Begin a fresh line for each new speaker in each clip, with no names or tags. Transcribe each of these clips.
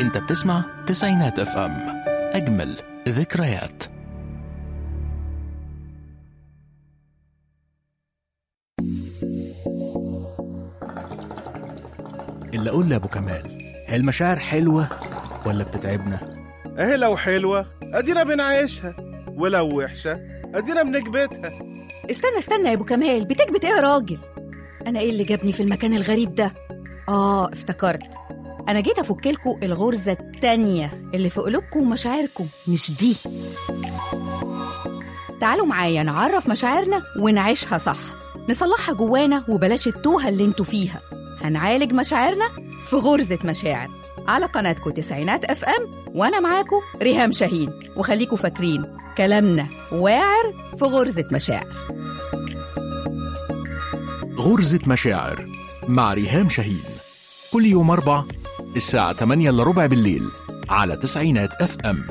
انت بتسمع تسعينات اف ام اجمل ذكريات اللي اقول لابو كمال هي المشاعر حلوه ولا بتتعبنا
اهي لو حلوة ادينا بنعيشها ولو وحشة ادينا بنكبتها
استنى استنى يا ابو كمال بتكبت ايه يا راجل انا ايه اللي جابني في المكان الغريب ده اه افتكرت انا جيت افكلكوا الغرزه التانية اللي في قلوبكم ومشاعركم مش دي تعالوا معايا نعرف مشاعرنا ونعيشها صح نصلحها جوانا وبلاش التوهه اللي انتوا فيها هنعالج مشاعرنا في غرزه مشاعر على قناتكم تسعينات اف ام وانا معاكم ريهام شاهين وخليكوا فاكرين كلامنا واعر في غرزه مشاعر
غرزة مشاعر مع ريهام شاهين كل يوم أربع الساعة 8 إلا ربع بالليل على تسعينات اف ام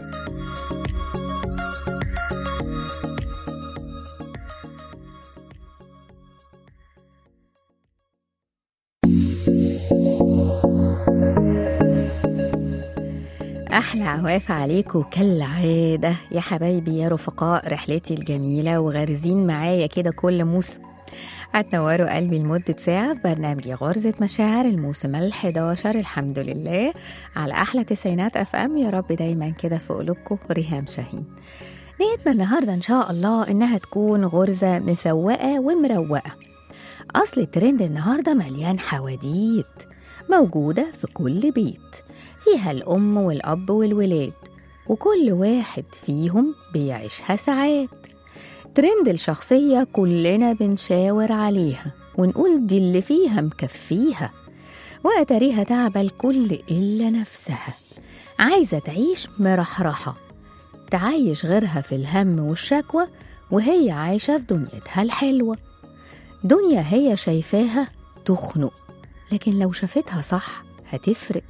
أحلى عواف عليكم كالعادة يا حبايبي يا رفقاء رحلتي الجميلة وغارزين معايا كده كل موسم هتنوروا قلبي لمدة ساعة في برنامج غرزة مشاعر الموسم الحداشر الحمد لله على أحلى تسعينات أف أم يا رب دايما كده في قلوبكم ريهام شاهين نيتنا النهاردة إن شاء الله إنها تكون غرزة مفوقة ومروقة أصل الترند النهاردة مليان حواديت موجودة في كل بيت فيها الأم والأب والولاد وكل واحد فيهم بيعيشها ساعات ترند الشخصية كلنا بنشاور عليها ونقول دي اللي فيها مكفيها وأتاريها تعبى الكل إلا نفسها عايزة تعيش مرحرحة تعيش غيرها في الهم والشكوى وهي عايشة في دنيتها الحلوة دنيا هي شايفاها تخنق لكن لو شافتها صح هتفرق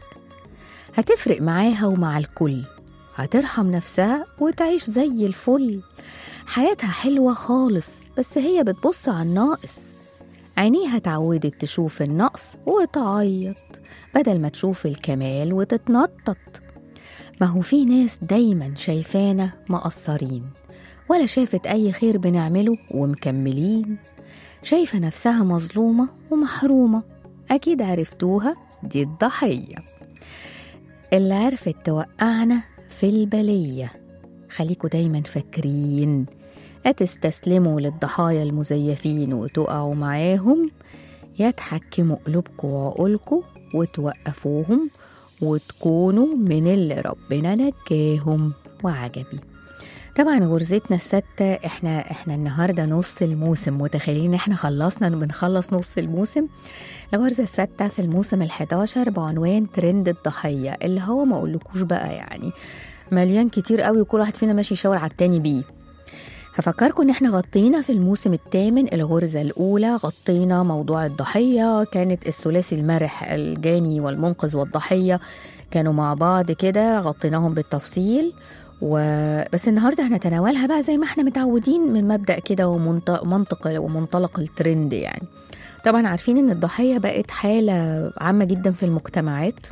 هتفرق معاها ومع الكل هترحم نفسها وتعيش زي الفل حياتها حلوة خالص بس هي بتبص على الناقص عينيها اتعودت تشوف النقص وتعيط بدل ما تشوف الكمال وتتنطط ما هو في ناس دايما شايفانا مقصرين ولا شافت أي خير بنعمله ومكملين شايفة نفسها مظلومة ومحرومة أكيد عرفتوها دي الضحية اللي عرفت توقعنا في البلية خليكوا دايما فاكرين أتستسلموا للضحايا المزيفين وتقعوا معاهم يا تحكموا قلوبكوا وعقولكوا وتوقفوهم وتكونوا من اللي ربنا نجاهم وعجبي طبعا غرزتنا الستة احنا احنا النهارده نص الموسم متخيلين احنا خلصنا بنخلص نص الموسم الغرزة الستة في الموسم الحداشر بعنوان ترند الضحية اللي هو ما اقولكوش بقى يعني مليان كتير قوي وكل واحد فينا ماشي يشاور على التاني بيه هفكركم ان احنا غطينا في الموسم الثامن الغرزة الأولى غطينا موضوع الضحية كانت الثلاثي المرح الجاني والمنقذ والضحية كانوا مع بعض كده غطيناهم بالتفصيل و... بس النهارده هنتناولها بقى زي ما احنا متعودين من مبدأ كده ومنطق ومنطلق الترند يعني طبعا عارفين ان الضحية بقت حالة عامة جدا في المجتمعات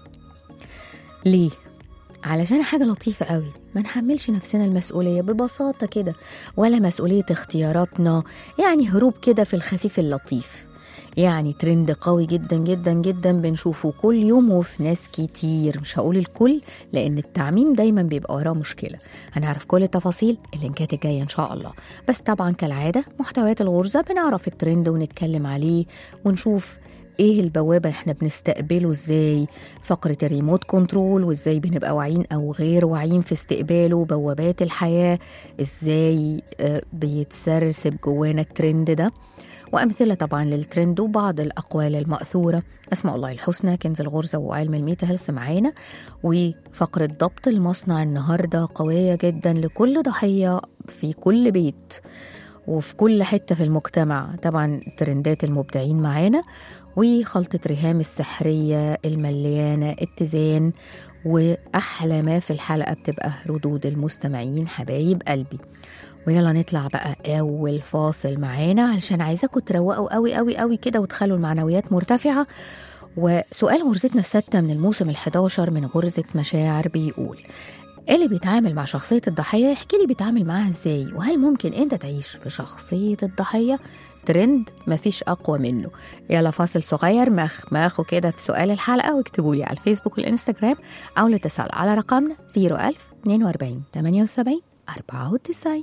ليه؟ علشان حاجة لطيفة قوي ما نحملش نفسنا المسؤولية ببساطة كده ولا مسؤولية اختياراتنا يعني هروب كده في الخفيف اللطيف يعني ترند قوي جدا جدا جدا بنشوفه كل يوم وفي ناس كتير مش هقول الكل لان التعميم دايما بيبقى وراه مشكله هنعرف كل التفاصيل اللينكات الجايه ان شاء الله بس طبعا كالعاده محتويات الغرزه بنعرف الترند ونتكلم عليه ونشوف ايه البوابه احنا بنستقبله ازاي فقره الريموت كنترول وازاي بنبقى واعيين او غير واعيين في استقباله بوابات الحياه ازاي آه، بيتسرسب جوانا الترند ده وأمثلة طبعا للترند وبعض الأقوال المأثورة أسماء الله الحسنى كنز الغرزة وعلم الميتا هيلث معانا وفقرة ضبط المصنع النهاردة قوية جدا لكل ضحية في كل بيت وفي كل حتة في المجتمع طبعا ترندات المبدعين معانا وخلطة ريهام السحرية المليانة اتزان وأحلى ما في الحلقة بتبقى ردود المستمعين حبايب قلبي ويلا نطلع بقى أول فاصل معانا علشان عايزاكم تروقوا قوي قوي قوي كده وتخلوا المعنويات مرتفعة وسؤال غرزتنا الستة من الموسم الحداشر من غرزة مشاعر بيقول اللي بيتعامل مع شخصية الضحية يحكي لي بيتعامل معاها ازاي وهل ممكن انت تعيش في شخصية الضحية ترند مفيش أقوى منه يلا فاصل صغير مخ ماخو كده في سؤال الحلقة واكتبوا لي على الفيسبوك والإنستجرام أو الاتصال على رقمنا 01000 42 78 94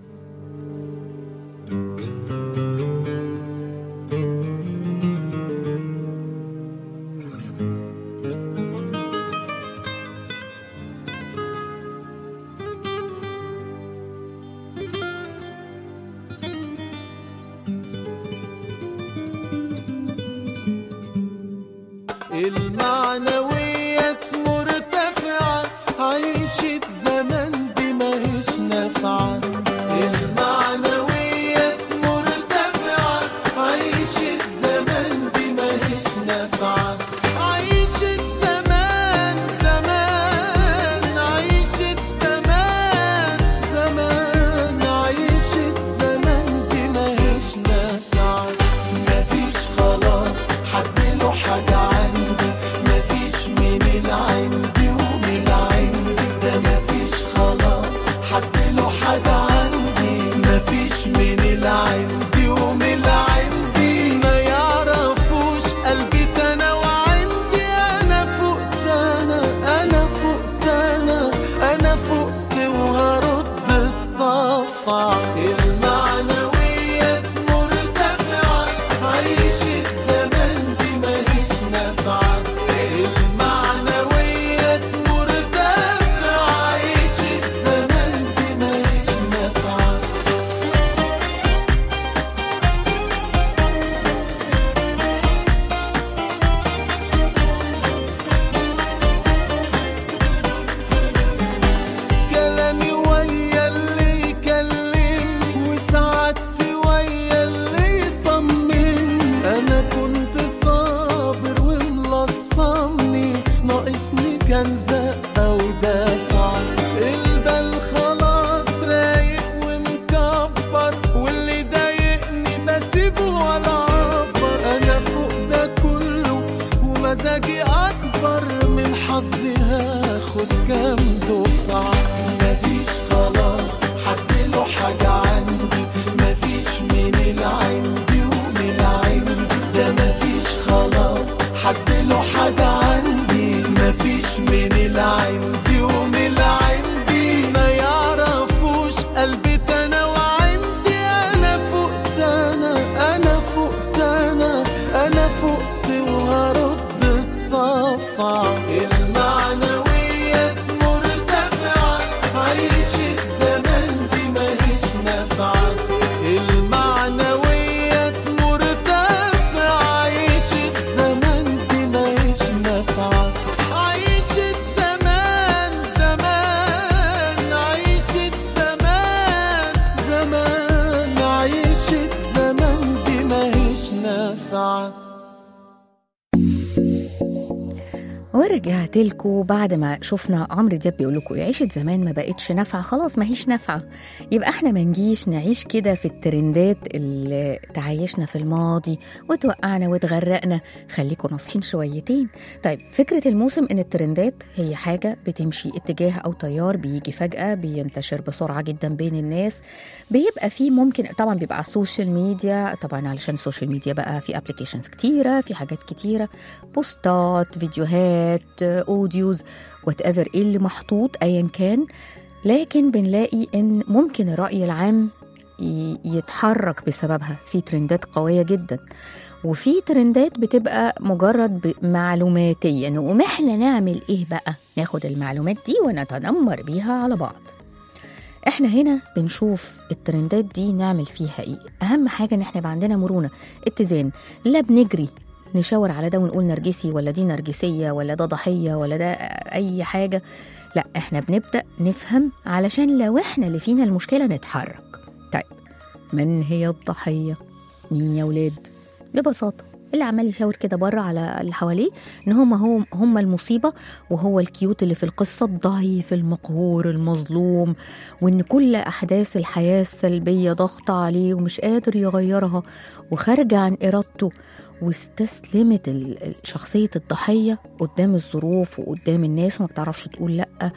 المعنويات مرتفعة عيشة زمان دي ماهيش نافعة المعنويات مرتفعة عيشة زمان دي ماهيش نافعة عيشة زمان زمان عيشة زمان زمان عيشة زمان دي ماهيش نافعة مفيش خلاص حد له حاجة عندي مفيش من العندي ومن العندي ده مفيش خلاص حد له حاجة عندي مفيش من العندي ومن العندي ما يعرفوش قلبي انا وعندي انا فقت انا انا فقت انا انا فقت وهرد الصفع المعنويات مرتفعة عيشة زمان دي ماهيش نافعة المعنويات مرتفعة عيشة زمان دي ماهيش نافعة كلامي ويا اللي يكلمني وسعادتي ويا اللي يطمني انا كنت صابر وملصمني ناقصني كان زقه ودافع البال خلاص رايق ومكبر واللي ضايقني بسيبه ولا عبر انا فوق ده كله ومزاجي اكبر من حظي هاخد كام دفعه مفيش خلاص حد له حاجه عندي مفيش من العندي ومن العندي ده مفيش خلاص حد له حاجه عندي مفيش من العندي ومن العندي ما يعرفوش قلبي انا وعندي انا فقت انا انا فقت انا انا فقت وهرد الصفع المعنويات مرتفعة عيشة زمان دي ماهيش نافعة المعنويات مرتفعة عيشة زمان دي ماهيش نافعة عيشة زمان زمان عيشة زمان زمان عيشة زمان دي ماهيش نافعة
ورجعت لكم بعد ما شفنا عمرو دياب بيقول لكم عيشة زمان ما بقتش نافعة خلاص ما هيش نافعة يبقى احنا ما نجيش نعيش كده في الترندات اللي تعيشنا في الماضي وتوقعنا وتغرقنا خليكم ناصحين شويتين طيب فكرة الموسم ان الترندات هي حاجة بتمشي اتجاه او تيار بيجي فجأة بينتشر بسرعة جدا بين الناس بيبقى فيه ممكن طبعا بيبقى على السوشيال ميديا طبعا علشان السوشيال ميديا بقى في ابلكيشنز كتيرة في حاجات كتيرة بوستات فيديوهات اوديوز وات ايفر ايه اللي محطوط ايا كان لكن بنلاقي ان ممكن الراي العام ي- يتحرك بسببها في ترندات قويه جدا وفي ترندات بتبقى مجرد ب- معلوماتيه نقوم احنا نعمل ايه بقى ناخد المعلومات دي ونتنمر بيها على بعض احنا هنا بنشوف الترندات دي نعمل فيها ايه اهم حاجه ان احنا يبقى عندنا مرونه اتزان لا بنجري نشاور على ده ونقول نرجسي ولا دي نرجسيه ولا ده ضحيه ولا ده اي حاجه لا احنا بنبدا نفهم علشان لو احنا اللي فينا المشكله نتحرك طيب من هي الضحيه مين يا ولاد ببساطه اللي عمال يشاور كده بره على اللي حواليه ان هم هم هم المصيبه وهو الكيوت اللي في القصه الضعيف المقهور المظلوم وان كل احداث الحياه السلبيه ضغط عليه ومش قادر يغيرها وخارجه عن ارادته واستسلمت ال- ال- شخصية الضحية قدام الظروف وقدام الناس وما بتعرفش تقول لأ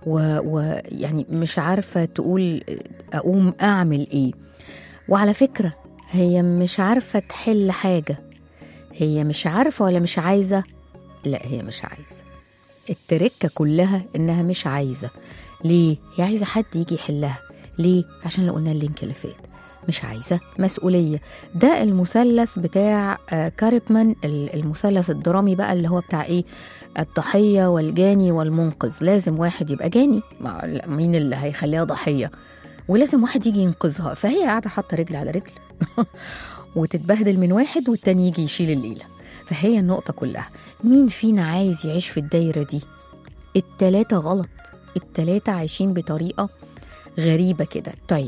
ويعني مش عارفة تقول أقوم أعمل إيه وعلى فكرة هي مش عارفة تحل حاجة هي مش عارفة ولا مش عايزة لا هي مش عايزة التركة كلها إنها مش عايزة ليه؟ هي عايزة حد يجي يحلها ليه؟ عشان اللي قلنا اللينك اللي فات مش عايزة مسؤولية ده المثلث بتاع آه، كاريبمان ال- المثلث الدرامي بقى اللي هو بتاع ايه الضحية والجاني والمنقذ لازم واحد يبقى جاني ما لا، مين اللي هيخليها ضحية ولازم واحد يجي ينقذها فهي قاعدة حاطة رجل على رجل وتتبهدل من واحد والتاني يجي يشيل الليلة فهي النقطة كلها مين فينا عايز يعيش في الدايرة دي التلاتة غلط التلاتة عايشين بطريقة غريبة كده طيب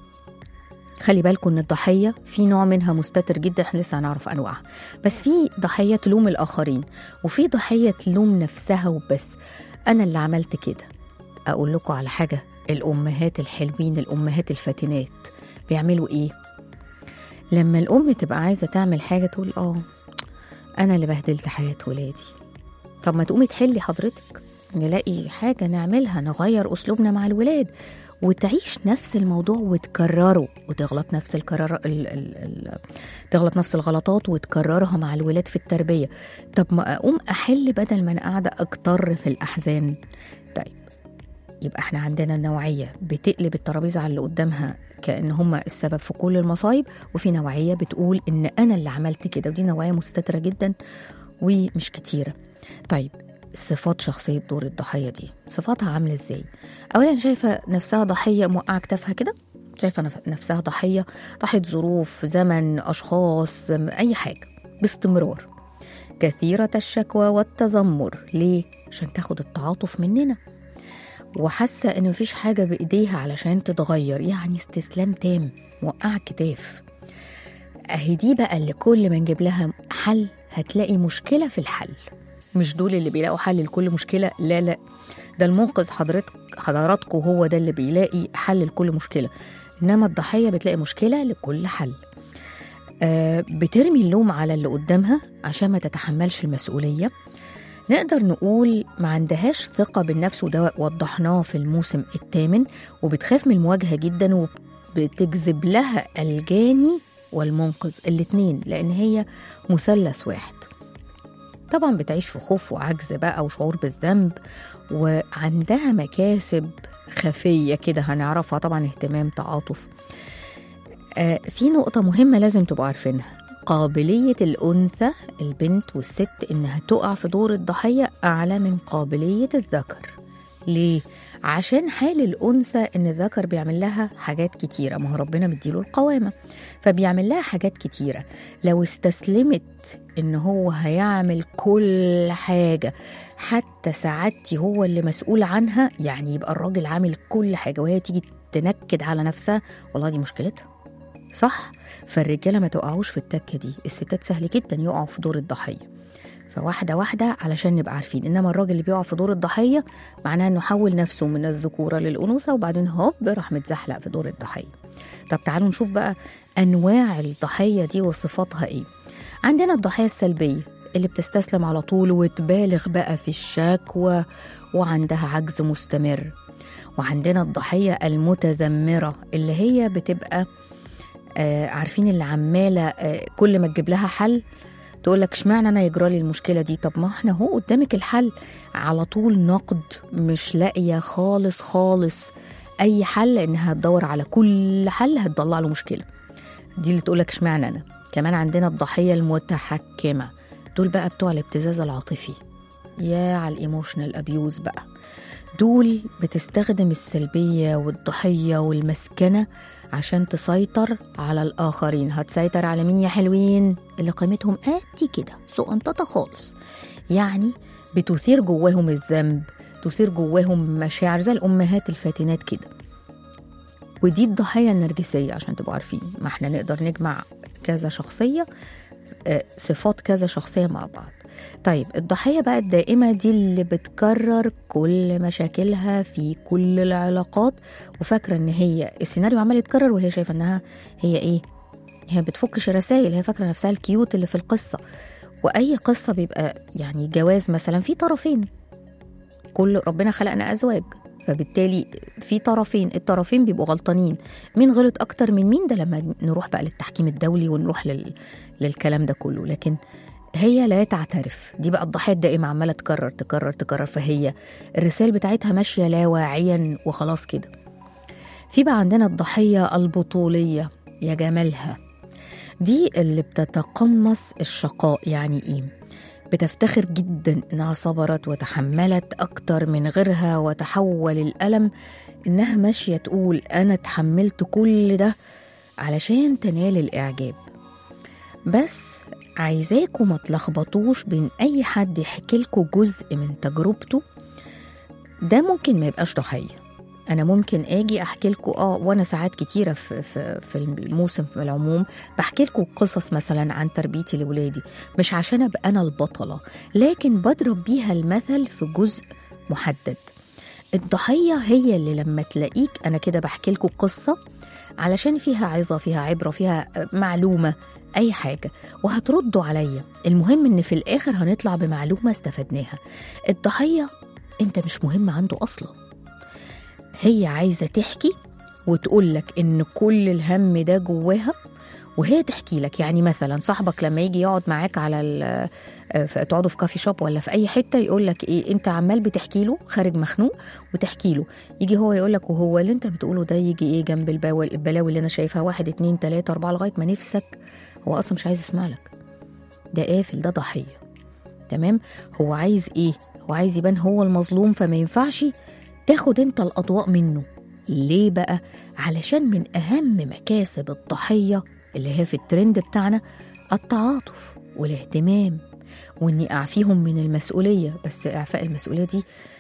خلي بالكم ان الضحيه في نوع منها مستتر جدا احنا لسه هنعرف انواعها بس في ضحيه تلوم الاخرين وفي ضحيه تلوم نفسها وبس انا اللي عملت كده اقول لكم على حاجه الامهات الحلوين الامهات الفاتنات بيعملوا ايه لما الام تبقى عايزه تعمل حاجه تقول اه انا اللي بهدلت حياه ولادي طب ما تقومي تحلي حضرتك نلاقي حاجه نعملها نغير اسلوبنا مع الولاد وتعيش نفس الموضوع وتكرره وتغلط نفس القرار ال... ال... ال... تغلط نفس الغلطات وتكررها مع الولاد في التربيه طب ما اقوم احل بدل ما انا قاعده اكتر في الاحزان طيب يبقى احنا عندنا نوعيه بتقلب الترابيزه على اللي قدامها كان هم السبب في كل المصايب وفي نوعيه بتقول ان انا اللي عملت كده ودي نوعيه مستتره جدا ومش كتيره طيب صفات شخصية دور الضحية دي صفاتها عاملة ازاي أولا شايفة نفسها ضحية موقعة كتافها كده شايفة نف- نفسها ضحية ضحية ظروف زمن أشخاص م- أي حاجة باستمرار كثيرة الشكوى والتذمر ليه؟ عشان تاخد التعاطف مننا وحاسة إن مفيش حاجة بإيديها علشان تتغير يعني استسلام تام موقعة كتاف أهي دي بقى اللي كل ما نجيب لها حل هتلاقي مشكلة في الحل مش دول اللي بيلاقوا حل لكل مشكلة لا لا ده المنقذ حضرتك حضراتكم هو ده اللي بيلاقي حل لكل مشكلة إنما الضحية بتلاقي مشكلة لكل حل آه بترمي اللوم على اللي قدامها عشان ما تتحملش المسؤولية نقدر نقول ما عندهاش ثقة بالنفس وده وضحناه في الموسم الثامن وبتخاف من المواجهة جدا وبتجذب لها الجاني والمنقذ الاتنين لأن هي مثلث واحد طبعا بتعيش في خوف وعجز بقى وشعور بالذنب وعندها مكاسب خفية كده هنعرفها طبعا اهتمام تعاطف آه في نقطة مهمة لازم تبقوا عارفينها قابلية الأنثى البنت والست إنها تقع في دور الضحية أعلى من قابلية الذكر ليه؟ عشان حال الأنثى إن الذكر بيعمل لها حاجات كتيرة ما هو ربنا مديله القوامة فبيعمل لها حاجات كتيرة لو استسلمت إن هو هيعمل كل حاجة حتى سعادتي هو اللي مسؤول عنها يعني يبقى الراجل عامل كل حاجة وهي تيجي تنكد على نفسها والله دي مشكلتها صح فالرجاله ما تقعوش في التكه دي الستات سهل جدا يقعوا في دور الضحيه فواحده واحده علشان نبقى عارفين انما الراجل اللي بيقع في دور الضحيه معناه انه حول نفسه من الذكوره للانوثه وبعدين هوب راح متزحلق في دور الضحيه طب تعالوا نشوف بقى انواع الضحيه دي وصفاتها ايه عندنا الضحيه السلبيه اللي بتستسلم على طول وتبالغ بقى في الشكوى وعندها عجز مستمر وعندنا الضحيه المتذمره اللي هي بتبقى آه عارفين اللي عماله آه كل ما تجيب لها حل تقول لك اشمعنى انا يجرى لي المشكله دي طب ما احنا هو قدامك الحل على طول نقد مش لاقيه خالص خالص اي حل انها تدور على كل حل هتطلع له مشكله دي اللي تقول لك اشمعنى انا كمان عندنا الضحيه المتحكمه دول بقى بتوع الابتزاز العاطفي يا على الايموشنال ابيوز بقى دول بتستخدم السلبية والضحية والمسكنة عشان تسيطر على الآخرين هتسيطر على مين يا حلوين اللي قيمتهم قد كده سقنططة خالص يعني بتثير جواهم الذنب تثير جواهم مشاعر زي الأمهات الفاتنات كده ودي الضحية النرجسية عشان تبقوا عارفين ما احنا نقدر نجمع كذا شخصية آه، صفات كذا شخصية مع بعض طيب الضحية بقى الدائمة دي اللي بتكرر كل مشاكلها في كل العلاقات وفاكرة ان هي السيناريو عمال يتكرر وهي شايفة انها هي ايه هي بتفكش رسائل هي فاكرة نفسها الكيوت اللي في القصة وأي قصة بيبقى يعني جواز مثلا في طرفين كل ربنا خلقنا أزواج فبالتالي في طرفين الطرفين بيبقوا غلطانين مين غلط أكتر من مين ده لما نروح بقى للتحكيم الدولي ونروح لل... للكلام ده كله لكن هي لا تعترف دي بقى الضحية الدائمة عمالة تكرر تكرر تكرر فهي الرسائل بتاعتها ماشية لا واعيا وخلاص كده في بقى عندنا الضحية البطولية يا جمالها دي اللي بتتقمص الشقاء يعني ايه بتفتخر جدا انها صبرت وتحملت اكتر من غيرها وتحول الالم انها ماشيه تقول انا اتحملت كل ده علشان تنال الاعجاب بس عايزاكوا ما تلخبطوش بين اي حد يحكي لكم جزء من تجربته ده ممكن ما يبقاش ضحيه انا ممكن اجي احكي لكم اه وانا ساعات كتيره في في في الموسم في العموم بحكي لكم قصص مثلا عن تربيتي لاولادي مش عشان ابقى انا البطله لكن بضرب بيها المثل في جزء محدد الضحيه هي اللي لما تلاقيك انا كده بحكي لكم قصه علشان فيها عظه فيها عبره فيها معلومه اي حاجه وهتردوا عليا المهم ان في الاخر هنطلع بمعلومه استفدناها الضحيه انت مش مهم عنده اصلا هي عايزة تحكي وتقول لك إن كل الهم ده جواها وهي تحكي لك يعني مثلا صاحبك لما يجي يقعد معاك على ال- آه، في- تقعدوا في كافي شوب ولا في اي حته يقول لك ايه انت عمال بتحكي له خارج مخنوق وتحكي له يجي هو يقول لك وهو اللي انت بتقوله ده يجي ايه جنب البلاوي البلاوي اللي انا شايفها واحد اتنين تلاته اربعه لغايه ما نفسك هو اصلا مش عايز يسمع لك ده قافل ده ضحيه تمام هو عايز ايه هو عايز يبان هو المظلوم فما ينفعش تاخد انت الاضواء منه ليه بقى علشان من اهم مكاسب الضحيه اللي هي في الترند بتاعنا التعاطف والاهتمام واني اعفيهم من المسؤوليه بس اعفاء المسؤوليه دي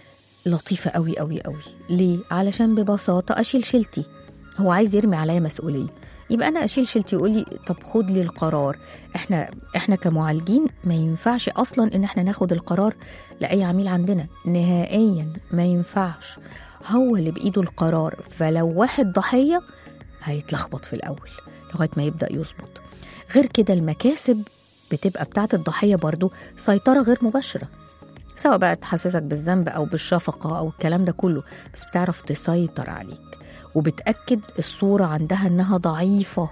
لطيفه قوي قوي قوي ليه علشان ببساطه اشيل شيلتي هو عايز يرمي عليا مسؤوليه يبقى انا اشيل شيلتي يقول لي طب خد لي القرار احنا احنا كمعالجين ما ينفعش اصلا ان احنا ناخد القرار لاي عميل عندنا نهائيا ما ينفعش هو اللي بايده القرار فلو واحد ضحيه هيتلخبط في الاول لغايه ما يبدا يظبط غير كده المكاسب بتبقى بتاعت الضحيه برضو سيطره غير مباشره سواء بقى تحسسك بالذنب او بالشفقه او الكلام ده كله بس بتعرف تسيطر عليك وبتاكد الصوره عندها انها ضعيفه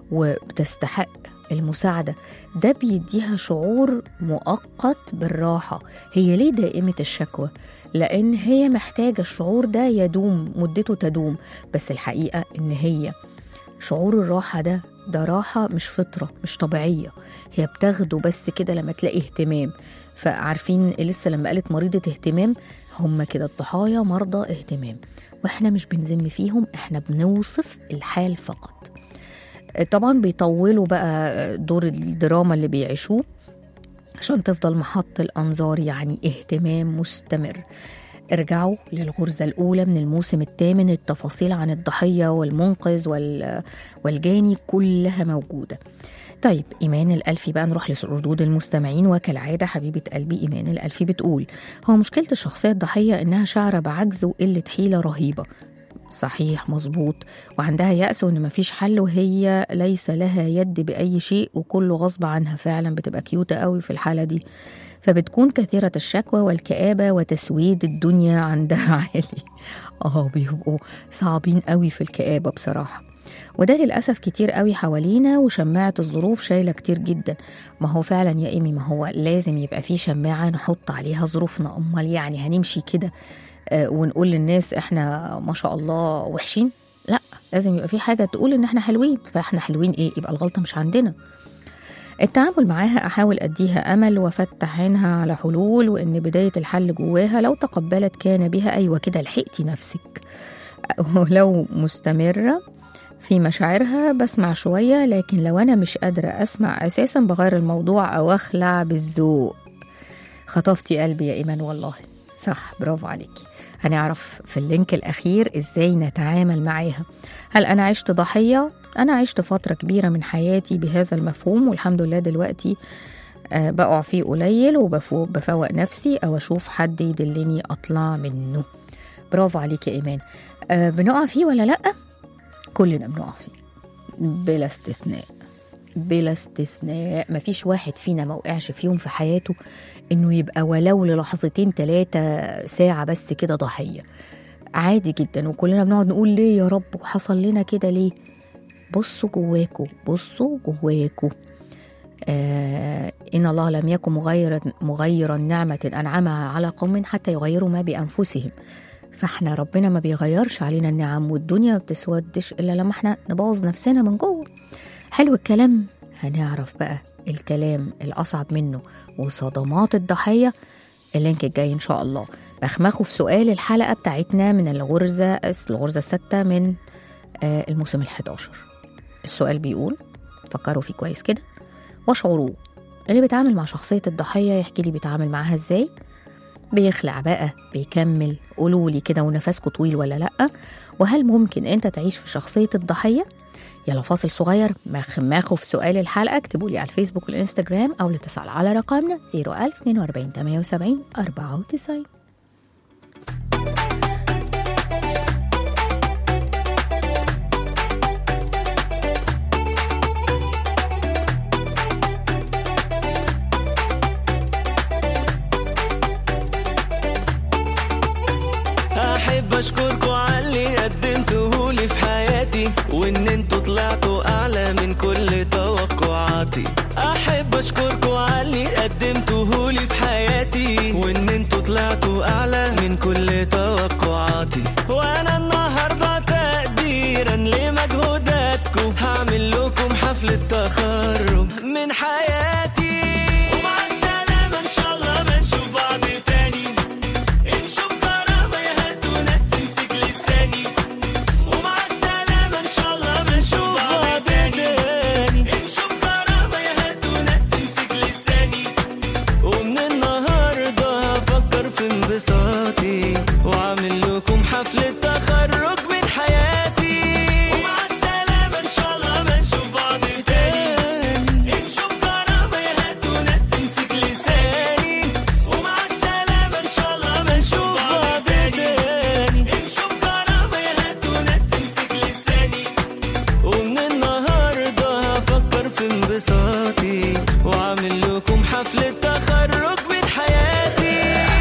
وبتستحق المساعده ده بيديها شعور مؤقت بالراحه هي ليه دائمه الشكوى لان هي محتاجه الشعور ده يدوم مدته تدوم بس الحقيقه ان هي شعور الراحه ده ده راحه مش فطره مش طبيعيه هي بتاخده بس كده لما تلاقي اهتمام فعارفين لسه لما قالت مريضه اهتمام هم كده الضحايا مرضى اهتمام واحنا مش بنذم فيهم احنا بنوصف الحال فقط طبعا بيطولوا بقى دور الدراما اللي بيعيشوه عشان تفضل محط الأنظار يعني اهتمام مستمر ارجعوا للغرزة الأولى من الموسم الثامن التفاصيل عن الضحية والمنقذ وال... والجاني كلها موجودة طيب إيمان الألفي بقى نروح لردود المستمعين وكالعادة حبيبة قلبي إيمان الألفي بتقول هو مشكلة الشخصية الضحية إنها شعرة بعجز وقلة حيلة رهيبة صحيح مظبوط وعندها يأس وإن مفيش حل وهي ليس لها يد بأي شيء وكله غصب عنها فعلا بتبقى كيوتة قوي في الحالة دي فبتكون كثيرة الشكوى والكآبة وتسويد الدنيا عندها عالي اه بيبقوا صعبين قوي في الكآبة بصراحة وده للأسف كتير قوي حوالينا وشماعة الظروف شايلة كتير جدا ما هو فعلا يا إيمي ما هو لازم يبقى في شماعة نحط عليها ظروفنا أمال يعني هنمشي كده آه، ونقول للناس احنا ما شاء الله وحشين لا لازم يبقى في حاجة تقول ان احنا حلوين فاحنا حلوين ايه يبقى الغلطة مش عندنا التعامل معاها أحاول أديها أمل وأفتح عينها على حلول وإن بداية الحل جواها لو تقبلت كان بها أيوة كده لحقتي نفسك ولو مستمرة في مشاعرها بسمع شوية لكن لو أنا مش قادرة أسمع أساسا بغير الموضوع أو أخلع بالذوق خطفتي قلبي يا إيمان والله صح برافو عليكي هنعرف في اللينك الأخير إزاي نتعامل معاها هل أنا عشت ضحية؟ أنا عشت فترة كبيرة من حياتي بهذا المفهوم والحمد لله دلوقتي آه، بقع فيه قليل وبفوق نفسي أو أشوف حد يدلني أطلع منه برافو عليك يا إيمان آه، بنقع فيه ولا لأ؟ كلنا بنقع فيه بلا استثناء بلا استثناء مفيش واحد فينا ما وقعش في يوم في حياته انه يبقى ولو للحظتين ثلاثة ساعة بس كده ضحية عادي جدا وكلنا بنقعد نقول ليه يا رب وحصل لنا كده ليه بصوا جواكوا بصوا جواكوا آه إن الله لم يكن مغيرا مغيرا نعمة أنعمها على قوم حتى يغيروا ما بأنفسهم فاحنا ربنا ما بيغيرش علينا النعم والدنيا ما بتسودش إلا لما احنا نبوظ نفسنا من جوه حلو الكلام هنعرف بقى الكلام الأصعب منه وصدمات الضحية اللينك الجاي إن شاء الله بخمخه في سؤال الحلقة بتاعتنا من الغرزة الغرزة الستة من آه، الموسم الحداشر السؤال بيقول فكروا فيه كويس كده واشعروه اللي بيتعامل مع شخصية الضحية يحكي لي بيتعامل معاها ازاي بيخلع بقى بيكمل قولوا لي كده ونفسكوا طويل ولا لأ وهل ممكن انت تعيش في شخصية الضحية يلا فاصل صغير مخماخه في سؤال الحلقة اكتبوا لي على الفيسبوك والانستجرام أو الاتصال على رقمنا 01042 78 94
احب اشكركوا على اللي قدمتهولي في حياتي وان انتوا طلعتوا اعلى من كل توقعاتي احب اشكركوا على اللي قدمتهولي في حياتي وان انتوا طلعتوا اعلى من كل توقعاتي وانا النهارده تقديرا لمجهوداتكم هعمل لكم حفله تخرج من حياتي ومع السلامه ان شاء الله ما نشوف بعض تاني امشوا بكرامة يا هاتوا ناس تمسك لساني ومع السلامة إن شاء الله ما نشوف بعض تاني امشوا بكرامة يا هاتوا ناس تمسك لساني ومن النهاردة هفكر في انبساطي وعامل لكم حفلة تخرج من حياتي ومع السلامة إن شاء الله ما نشوف بعض تاني امشوا بكرامة يا هاتوا ناس تمسك لساني ومع السلامة إن شاء الله ما نشوف بعض تاني امشوا بكرامة يا هاتوا ناس تمسك لساني ومن النهاردة هفكر في انبساطي وعامل لكم حفلة تخرج من حياتي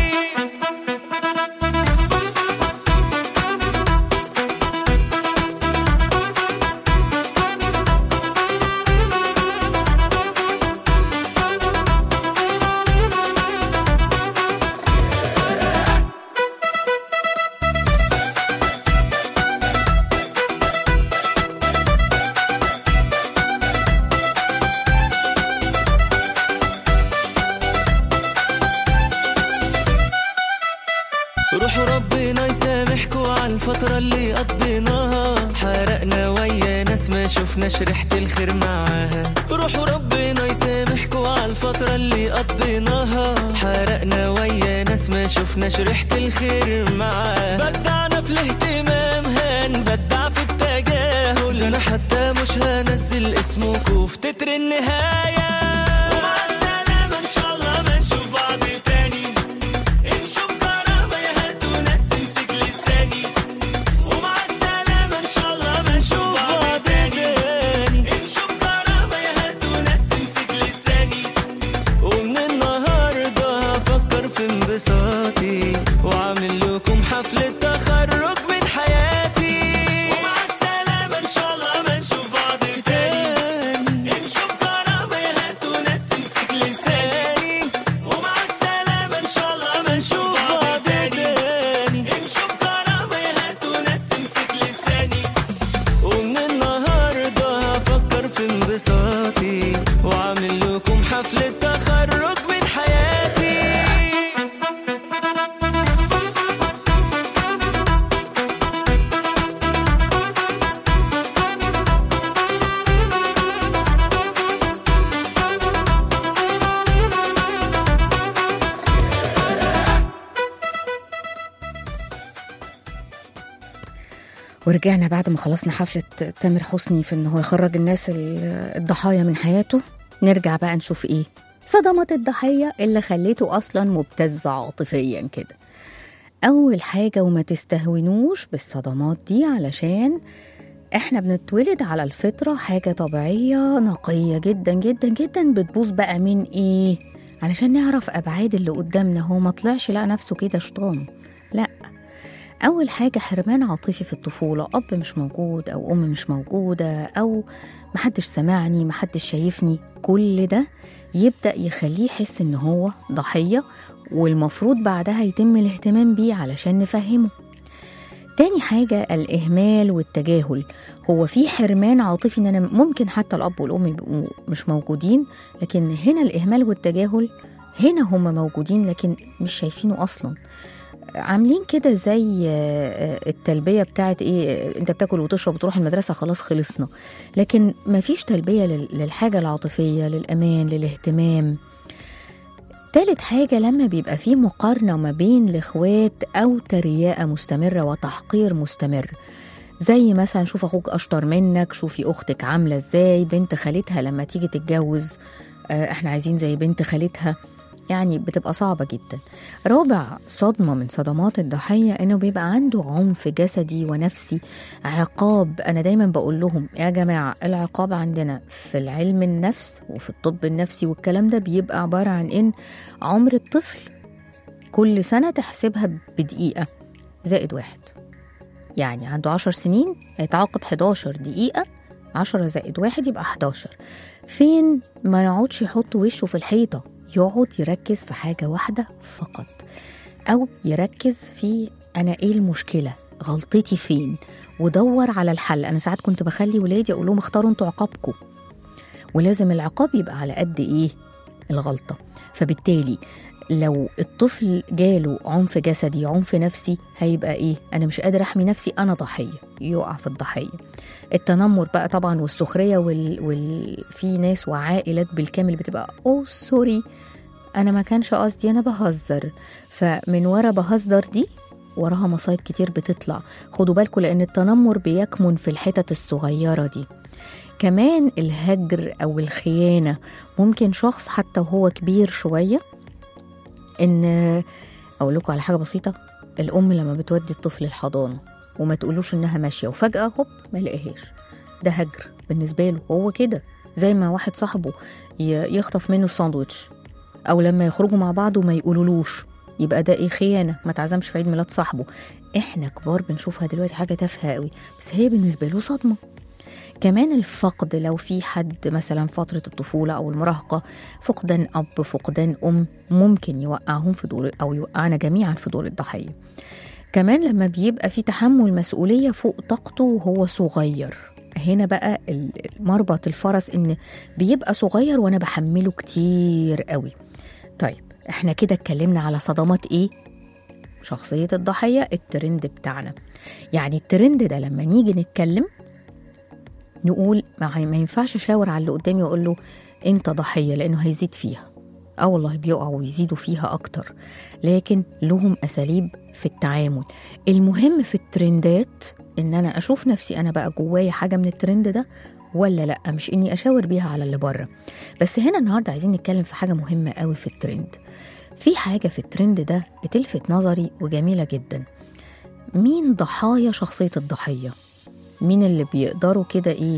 روحوا ربنا يسامحكوا على الفترة اللي قضيناها حرقنا ويا ناس ما شفناش ريحة الخير معاها روحوا ربنا يسامحكوا على الفترة اللي قضيناها حرقنا ويا ناس ما شفناش ريحة الخير معاها بدعنا في الاهتمام هنبدع في التجاهل ده انا حتى مش هنزل اسمكوا في تتر النهاية ومع السلامة ان شاء الله ما نشوف بعض تاني امشوا بكرامة يا هاتوا ناس تمسك لساني ومع السلامة إن شاء الله ما نشوف بعض تاني امشوا بكرامة يا هاتوا ناس تمسك لساني ومن النهاردة هفكر في انبساطي وعامل لكم حفلة تخرج من حياتي ومع السلامة إن شاء الله ما نشوف بعض تاني امشوا بكرامة يا هاتوا ناس تمسك لساني ومع السلامة إن شاء الله ما نشوف بعض تاني امشوا بكرامة يا هاتوا ناس تمسك لساني ومن النهاردة هفكر في انبساطي وعامل لكم حفلة تخرج من حياتي
ورجعنا بعد ما خلصنا حفلة تامر حسني في ان هو يخرج الناس ال- الضحايا من حياته نرجع بقى نشوف ايه صدمات الضحية اللي خليته اصلا مبتز عاطفيا كده اول حاجة وما تستهونوش بالصدمات دي علشان احنا بنتولد على الفطرة حاجة طبيعية نقية جدا جدا جدا بتبوظ بقى من ايه علشان نعرف ابعاد اللي قدامنا هو ما طلعش لقى نفسه كده شيطان لا أول حاجة حرمان عاطفي في الطفولة أب مش موجود أو أم مش موجودة أو محدش سمعني محدش شايفني كل ده يبدأ يخليه يحس إن هو ضحية والمفروض بعدها يتم الاهتمام بيه علشان نفهمه تاني حاجة الإهمال والتجاهل هو في حرمان عاطفي إن أنا ممكن حتى الأب والأم يبقوا مش موجودين لكن هنا الإهمال والتجاهل هنا هم موجودين لكن مش شايفينه أصلاً عاملين كده زي آه، التلبية بتاعت ايه انت بتاكل وتشرب وتروح المدرسة خلاص خلصنا لكن مفيش تلبية لل- للحاجة العاطفية للأمان للاهتمام تالت حاجة لما بيبقى في مقارنة ما بين الإخوات أو تريقة مستمرة وتحقير مستمر زي مثلا شوف أخوك أشطر منك شوفي أختك عاملة إزاي بنت خالتها لما تيجي تتجوز آه، إحنا عايزين زي بنت خالتها يعني بتبقى صعبة جدا رابع صدمة من صدمات الضحية إنه بيبقى عنده عنف جسدي ونفسي عقاب أنا دايما بقول لهم يا جماعة العقاب عندنا في العلم النفس وفي الطب النفسي والكلام ده بيبقى عبارة عن إن عمر الطفل كل سنة تحسبها بدقيقة زائد واحد يعني عنده عشر سنين هيتعاقب 11 دقيقة 10 زائد واحد يبقى 11 فين ما يقعدش يحط وشه في الحيطة يقعد يركز في حاجة واحدة فقط أو يركز في أنا إيه المشكلة غلطتي فين ودور على الحل أنا ساعات كنت بخلي ولادي أقول لهم اختاروا انتوا عقابكم ولازم العقاب يبقى على قد إيه الغلطة فبالتالي لو الطفل جاله عنف جسدي عنف نفسي هيبقى ايه انا مش قادر احمي نفسي انا ضحيه يقع في الضحيه التنمر بقى طبعا والسخريه وال... وال... في ناس وعائلات بالكامل بتبقى اوه سوري انا ما كانش قصدي انا بهزر فمن ورا بهزر دي وراها مصايب كتير بتطلع خدوا بالكم لان التنمر بيكمن في الحتت الصغيره دي كمان الهجر او الخيانه ممكن شخص حتى وهو كبير شويه ان اقول لكم على حاجه بسيطه الام لما بتودي الطفل الحضانه وما تقولوش انها ماشيه وفجاه هوب ما يلاقيهاش ده هجر بالنسبه له هو كده زي ما واحد صاحبه ي- يخطف منه ساندوتش او لما يخرجوا مع بعض وما يقولولوش يبقى ده ايه خيانه ما تعزمش في عيد ميلاد صاحبه احنا كبار بنشوفها دلوقتي حاجه تافهه قوي بس هي بالنسبه له صدمه كمان الفقد لو في حد مثلا فترة الطفولة أو المراهقة فقدان أب فقدان أم ممكن يوقعهم في دور أو يوقعنا جميعا في دور الضحية كمان لما بيبقى في تحمل مسؤولية فوق طاقته وهو صغير هنا بقى ال- مربط الفرس ان بيبقى صغير وانا بحمله كتير قوي طيب احنا كده اتكلمنا على صدمات ايه شخصية الضحية الترند بتاعنا يعني الترند ده لما نيجي نتكلم نقول ما ما ينفعش اشاور على اللي قدامي واقول له انت ضحيه لانه هيزيد فيها اه والله بيقعوا ويزيدوا فيها اكتر لكن لهم اساليب في التعامل المهم في الترندات ان انا اشوف نفسي انا بقى جوايا حاجه من الترند ده ولا لا مش اني اشاور بيها على اللي بره بس هنا النهارده عايزين نتكلم في حاجه مهمه قوي في الترند في حاجه في الترند ده بتلفت نظري وجميله جدا مين ضحايا شخصيه الضحيه مين اللي بيقدروا كده ايه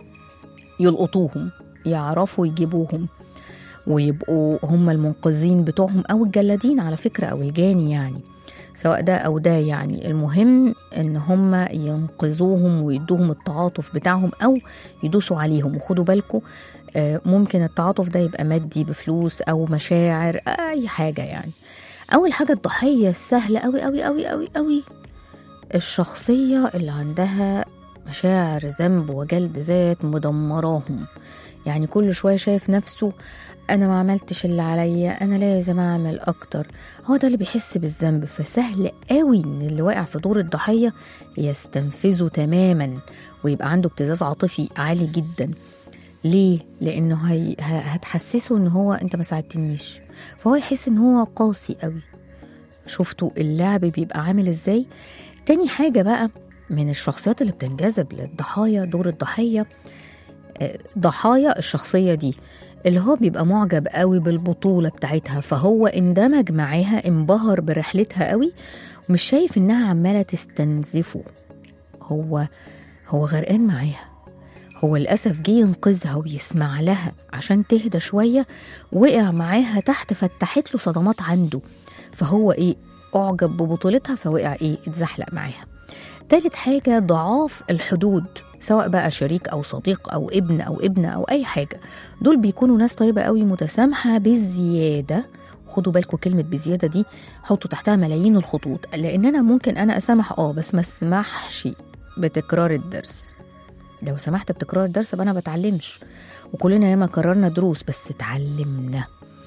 يلقطوهم يعرفوا يجيبوهم ويبقوا هم المنقذين بتوعهم او الجلادين على فكره او الجاني يعني سواء ده او ده يعني المهم ان هم ينقذوهم ويدوهم التعاطف بتاعهم او يدوسوا عليهم وخدوا بالكم آه، ممكن التعاطف ده يبقى مادي بفلوس او مشاعر اي حاجه يعني اول حاجه الضحيه السهله قوي قوي قوي قوي قوي الشخصيه اللي عندها مشاعر ذنب وجلد ذات مدمراهم يعني كل شويه شايف نفسه انا ما عملتش اللي عليا انا لازم اعمل اكتر هو ده اللي بيحس بالذنب فسهل قوي ان اللي واقع في دور الضحيه يستنفذه تماما ويبقى عنده ابتزاز عاطفي عالي جدا ليه لانه هي ه- هتحسسه ان هو انت ما ساعدتنيش فهو يحس ان هو قاسي قوي شفتوا اللعب بيبقى عامل ازاي تاني حاجه بقى من الشخصيات اللي بتنجذب للضحايا دور الضحية آه، ضحايا الشخصية دي اللي هو بيبقى معجب قوي بالبطولة بتاعتها فهو اندمج معاها انبهر برحلتها قوي ومش شايف انها عمالة تستنزفه هو هو غرقان معاها هو للأسف جه ينقذها ويسمع لها عشان تهدى شوية وقع معاها تحت فتحت له صدمات عنده فهو ايه أعجب ببطولتها فوقع ايه اتزحلق معاها تالت حاجة ضعاف الحدود سواء بقى شريك أو صديق أو ابن أو ابنة أو أي حاجة دول بيكونوا ناس طيبة قوي متسامحة بالزيادة خدوا بالكم كلمة بزيادة دي حطوا تحتها ملايين الخطوط لأن أنا ممكن أنا أسامح آه بس ما أسمحش بتكرار الدرس لو سمحت بتكرار الدرس يبقى أنا بتعلمش وكلنا ياما كررنا دروس بس اتعلمنا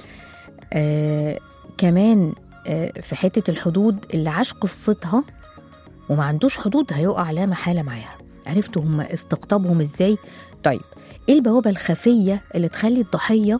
آه كمان آه في حتة الحدود اللي عاش قصتها وما عندوش حدود هيقع لا محالة معاها عرفتوا هم استقطابهم ازاي طيب ايه البوابة الخفية اللي تخلي الضحية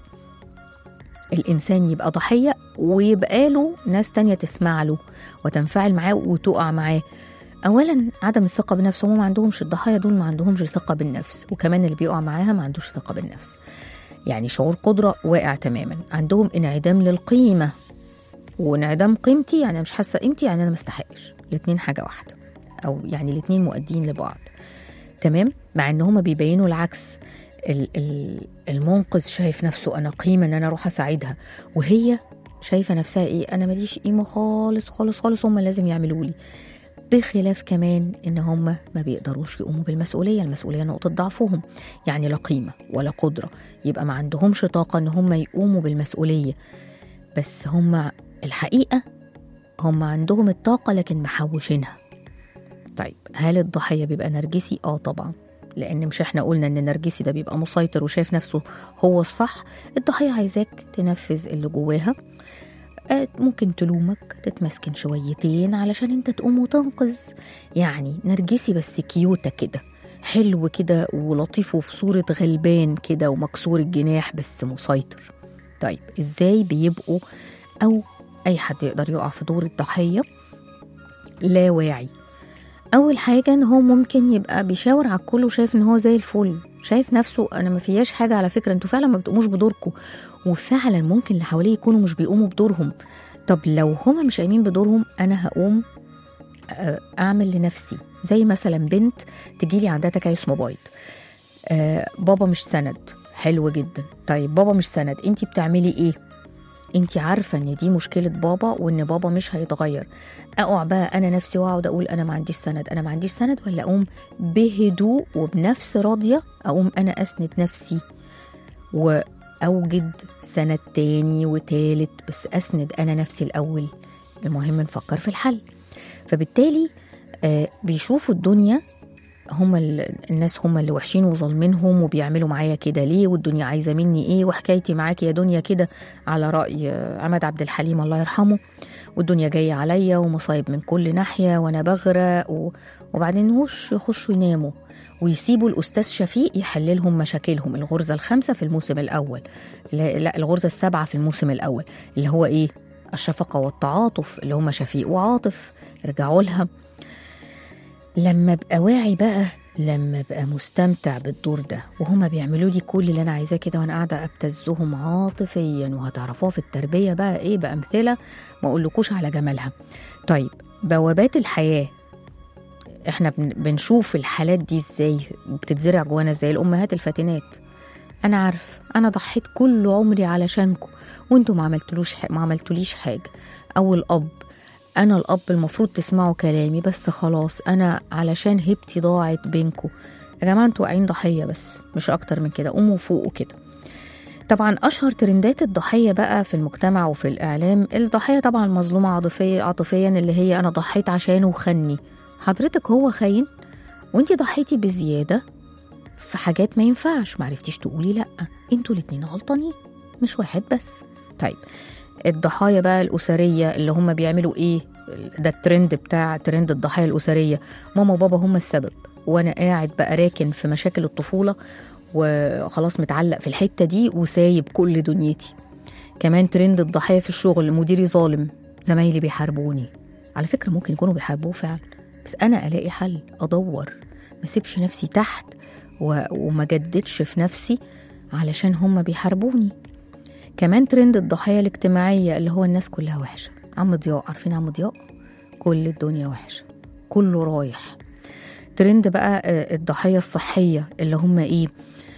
الإنسان يبقى ضحية ويبقى له ناس تانية تسمع له وتنفعل معاه وتقع معاه أولا عدم الثقة بنفسه هم ما عندهمش الضحايا دول ما عندهمش ثقة بالنفس وكمان اللي بيقع معاها ما عندوش ثقة بالنفس يعني شعور قدرة واقع تماما عندهم انعدام للقيمة وانعدام قيمتي يعني أنا مش حاسة قيمتي يعني أنا ما استحقش الاتنين حاجة واحدة أو يعني الاتنين مؤدين لبعض تمام مع ان هما بيبينوا العكس ال- ال- المنقذ شايف نفسه انا قيمه ان انا اروح اساعدها وهي شايفه نفسها ايه انا ماليش قيمه خالص خالص خالص هم لازم يعملوا لي بخلاف كمان ان هم ما بيقدروش يقوموا بالمسؤوليه المسؤوليه نقطه ضعفهم يعني لا قيمه ولا قدره يبقى ما عندهمش طاقه ان هم يقوموا بالمسؤوليه بس هم الحقيقه هم عندهم الطاقه لكن محوشينها طيب هل الضحية بيبقى نرجسي؟ اه طبعا لأن مش احنا قلنا إن النرجسي ده بيبقى مسيطر وشايف نفسه هو الصح الضحية عايزاك تنفذ اللي جواها آه، ممكن تلومك تتمسكن شويتين علشان انت تقوم وتنقذ يعني نرجسي بس كيوتة كده حلو كده ولطيف وفي صورة غلبان كده ومكسور الجناح بس مسيطر طيب ازاي بيبقوا أو أي حد يقدر يقع في دور الضحية لا واعي اول حاجه ان هو ممكن يبقى بيشاور على الكل وشايف ان هو زي الفل شايف نفسه انا ما فياش حاجه على فكره انتوا فعلا ما بتقوموش بدوركم وفعلا ممكن اللي حواليه يكونوا مش بيقوموا بدورهم طب لو هما مش قايمين بدورهم انا هقوم آه، اعمل لنفسي زي مثلا بنت تجيلي عندها تكيس مبايض آه بابا مش سند حلو جدا طيب بابا مش سند انتي بتعملي ايه انتي عارفه ان دي مشكله بابا وان بابا مش هيتغير اقع بقى انا نفسي واقعد اقول انا ما عنديش سند انا ما عنديش سند ولا اقوم بهدوء وبنفس راضيه اقوم انا اسند نفسي واوجد سند تاني وتالت بس اسند انا نفسي الاول المهم نفكر في الحل فبالتالي آه بيشوفوا الدنيا هم الناس هم اللي وحشين وظالمينهم وبيعملوا معايا كده ليه والدنيا عايزه مني ايه وحكايتي معاكي يا دنيا كده على راي آه، عماد عبد الحليم الله يرحمه والدنيا جايه عليا ومصايب من كل ناحيه وانا بغرق و... وبعدين وش يخشوا يناموا ويسيبوا الاستاذ شفيق يحل لهم مشاكلهم الغرزه الخامسه في الموسم الاول لا, لا الغرزه السابعه في الموسم الاول اللي هو ايه الشفقه والتعاطف اللي هم شفيق وعاطف ارجعوا لها لما ابقى واعي بقى لما ابقى مستمتع بالدور ده وهما بيعملوا لي كل اللي انا عايزاه كده وانا قاعده ابتزهم عاطفيا وهتعرفوها في التربيه بقى ايه بامثله ما اقولكوش على جمالها طيب بوابات الحياه احنا بن- بنشوف الحالات دي ازاي بتتزرع جوانا ازاي الامهات الفاتنات انا عارف انا ضحيت كل عمري علشانكم وانتوا ما عملتلوش ح- ما عملتوليش حاجه او الاب انا الاب المفروض تسمعوا كلامي بس خلاص انا علشان هبتي ضاعت بينكم يا جماعه انتوا واقعين ضحيه بس مش اكتر من كده قوموا فوقوا كده طبعا اشهر ترندات الضحيه بقى في المجتمع وفي الاعلام الضحيه طبعا مظلومه عاطفيا عاطفيا اللي هي انا ضحيت عشانه وخني حضرتك هو خاين وانتي ضحيتي بزياده في حاجات ما ينفعش معرفتيش تقولي لا انتوا الاتنين غلطانين مش واحد بس طيب الضحايا بقى الأسرية اللي هم بيعملوا إيه ده الترند بتاع ترند الضحايا الأسرية ماما وبابا هم السبب وأنا قاعد بقى راكن في مشاكل الطفولة وخلاص متعلق في الحتة دي وسايب كل دنيتي كمان ترند الضحايا في الشغل مديري ظالم زمايلي بيحاربوني على فكرة ممكن يكونوا بيحاربوه فعلا بس انا الاقي حل ادور ما اسيبش نفسي تحت و... وما جددش في نفسي علشان هم بيحاربوني كمان ترند الضحايا الاجتماعية اللي هو الناس كلها وحشة عم ضياء عارفين عم ضياء كل الدنيا وحشة كله رايح ترند بقى آه، الضحايا الصحية اللي هم ايه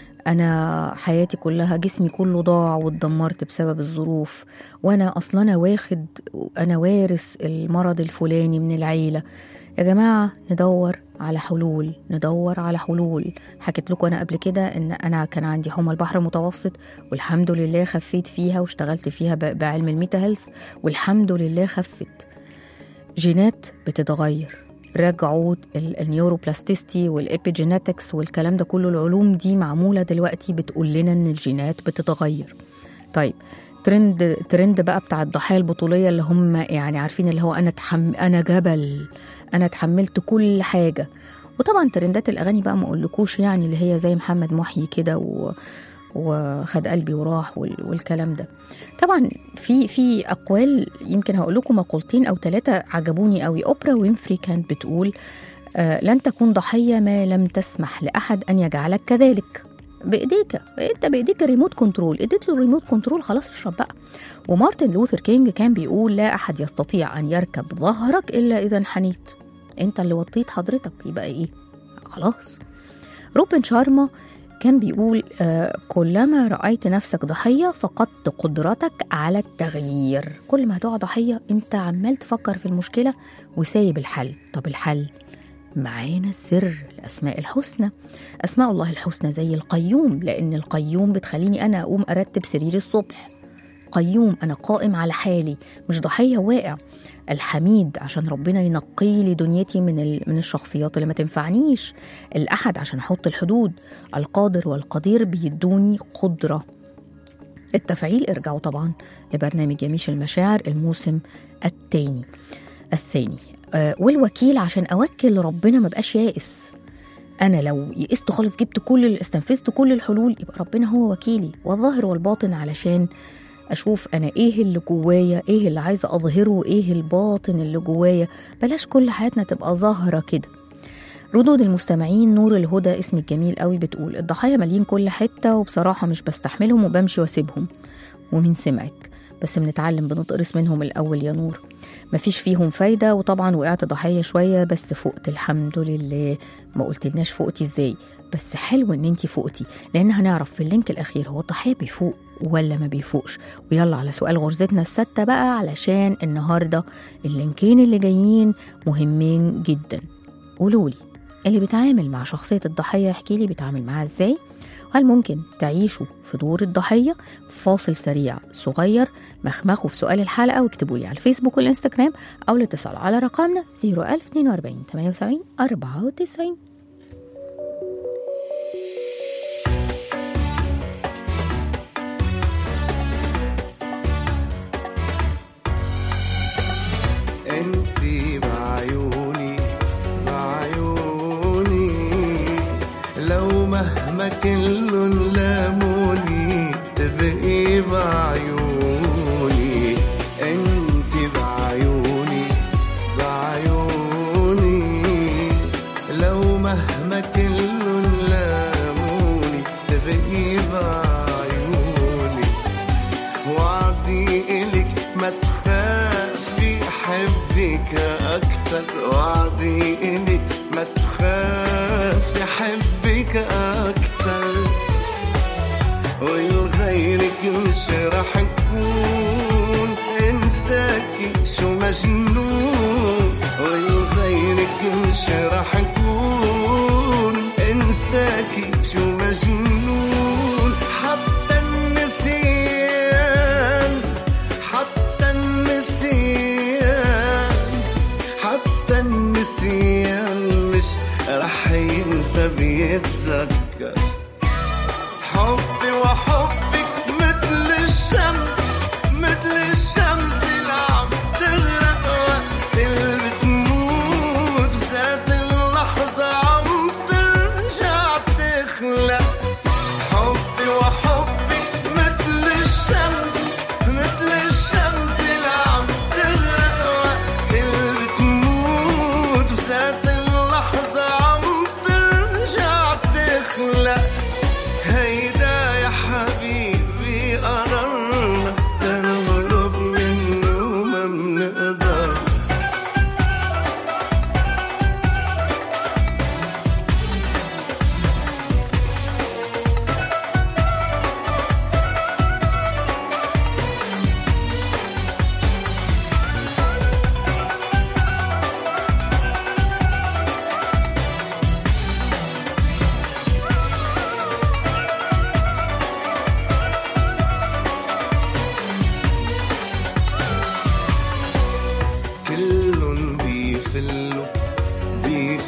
انا حياتي كلها جسمي كله ضاع واتدمرت بسبب الظروف وانا اصلا انا واخد انا وارث المرض الفلاني من العيله يا جماعه ندور على حلول ندور على حلول حكيت لكم انا قبل كده ان انا كان عندي حمى البحر المتوسط والحمد لله خفيت فيها واشتغلت فيها ب- بعلم الميتا هيلث والحمد لله خفت جينات بتتغير رجعوا ال- النيوروبلاستيستي والابيجينetics والكلام ده كله العلوم دي معموله دلوقتي بتقول لنا ان الجينات بتتغير طيب ترند ترند بقى بتاع الضحايا البطوليه اللي هم يعني عارفين اللي هو انا تحم انا جبل انا اتحملت كل حاجه وطبعا ترندات الاغاني بقى ما اقولكوش يعني اللي هي زي محمد محيي كده و... وخد قلبي وراح وال... والكلام ده طبعا في في اقوال يمكن هقول لكم مقولتين او ثلاثه عجبوني قوي اوبرا وينفري كانت بتقول آه لن تكون ضحيه ما لم تسمح لاحد ان يجعلك كذلك بايديك انت بايديك ريموت كنترول اديت له الريموت كنترول خلاص اشرب بقى ومارتن لوثر كينج كان بيقول لا احد يستطيع ان يركب ظهرك الا اذا انحنيت انت اللي وطيت حضرتك يبقى ايه خلاص روبن شارما كان بيقول آه كلما رأيت نفسك ضحية فقدت قدرتك على التغيير كل ما هتقع ضحية انت عمال تفكر في المشكلة وسايب الحل طب الحل معانا السر الأسماء الحسنى أسماء الله الحسنى زي القيوم لأن القيوم بتخليني أنا أقوم أرتب سريري الصبح قيوم أنا قائم على حالي مش ضحية واقع الحميد عشان ربنا ينقي لي دنيتي من ال- من الشخصيات اللي ما تنفعنيش الأحد عشان أحط الحدود القادر والقدير بيدوني قدرة التفعيل ارجعوا طبعا لبرنامج يميش المشاعر الموسم الثاني الثاني آه والوكيل عشان أوكل ربنا ما بقاش يائس انا لو يئست خالص جبت كل استنفذت كل الحلول يبقى ربنا هو وكيلي والظاهر والباطن علشان اشوف انا ايه اللي جوايا ايه اللي عايزه اظهره وايه الباطن اللي جوايا بلاش كل حياتنا تبقى ظاهره كده ردود المستمعين نور الهدى اسم الجميل قوي بتقول الضحايا مالين كل حته وبصراحه مش بستحملهم وبمشي واسيبهم ومين سمعك بس بنتعلم بنتقرص منهم الاول يا نور مفيش فيهم فايدة وطبعا وقعت ضحية شوية بس فقت الحمد لله ما قلتلناش فقتي ازاي بس حلو ان انتي فقتي لان هنعرف في اللينك الاخير هو الضحية بيفوق ولا ما بيفوقش ويلا على سؤال غرزتنا الستة بقى علشان النهاردة اللينكين اللي جايين مهمين جدا قولولي اللي بيتعامل مع شخصية الضحية يحكي لي بيتعامل معاها ازاي هل ممكن تعيشوا في دور الضحية فاصل سريع صغير مخمخوا في سؤال الحلقة واكتبوا لي على الفيسبوك والإنستجرام أو الاتصال على رقمنا 01042 78 94
انتي بعيوني بعيوني لو مهما كله لاموني تبقي بعيوني انتي بعيوني بعيوني لو مهما كله لاموني تبقي بعيوني وعدي إلك ما تخافي حبك أكتر وعدي إلك ما تخافي حبك أكتر ولغيرك مش راح أكون انساكي شو مجنون ولغيرك مش راح أكون انساكي شو مجنون حتى النسيان حتى النسيان حتى النسيان مش رح ينسى بيتذكر حبي وحبك مثل الشمس مثل الشمس اللي عم تغرق وقت اللي بتموت بذات اللحظة عم ترجع تخلق حبي وحبك مثل الشمس مثل الشمس اللي عم تغرق وقت اللي بتموت بذات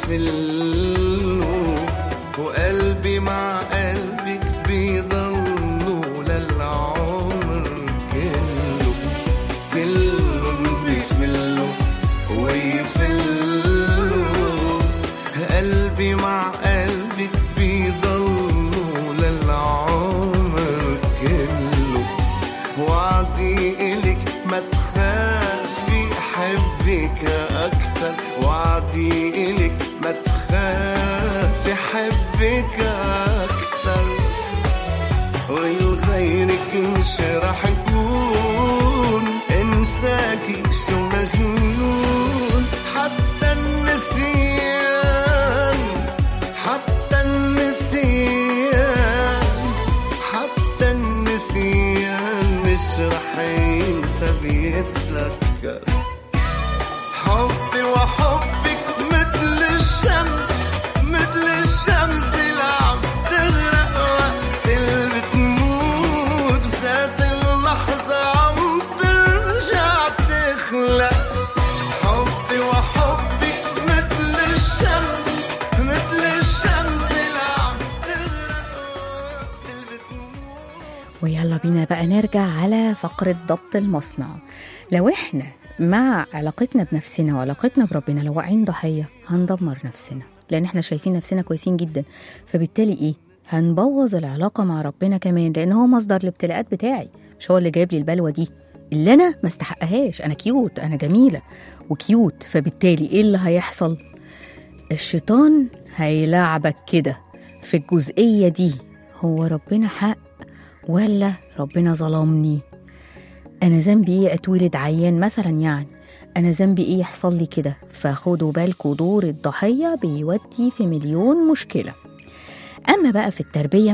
بيفلوا وقلبي مع قلبك بيضلوا للعمر كله كلهم بيفلوا ويفلوا قلبي مع قلبك بيضلوا للعمر كله وعدي إلك ما تخافي حبك أكتر وعدي إلك ما تخافي حبك أكتر ولغيرك مش راح أكون انساكي شو مجنون حتى النسيان حتى النسيان حتى النسيان مش رح ينسى بيتذكر حبي وحبك مثل الشمس مثل الشمس اللي عم تغرق وقت اللي بتموت بذات اللحظة عم ترجع تخلق حبي وحبك مثل الشمس مثل الشمس اللي عم تغرق وقت اللي بتموت
ويلا بينا بقى نرجع على فقرة ضبط المصنع لو احنا مع علاقتنا بنفسنا وعلاقتنا بربنا لو واقعين ضحية هندمر نفسنا لأن احنا شايفين نفسنا كويسين جدا فبالتالي ايه هنبوظ العلاقة مع ربنا كمان لأن هو مصدر الابتلاءات بتاعي مش هو اللي جايب لي البلوة دي اللي أنا ما استحقهاش أنا كيوت أنا جميلة وكيوت فبالتالي ايه اللي هيحصل الشيطان هيلعبك كده في الجزئية دي هو ربنا حق ولا ربنا ظلمني انا ذنبي ايه اتولد عيان مثلا يعني انا ذنبي ايه يحصل لي كده فخدوا بالكوا دور الضحيه بيودي في مليون مشكله اما بقى في التربيه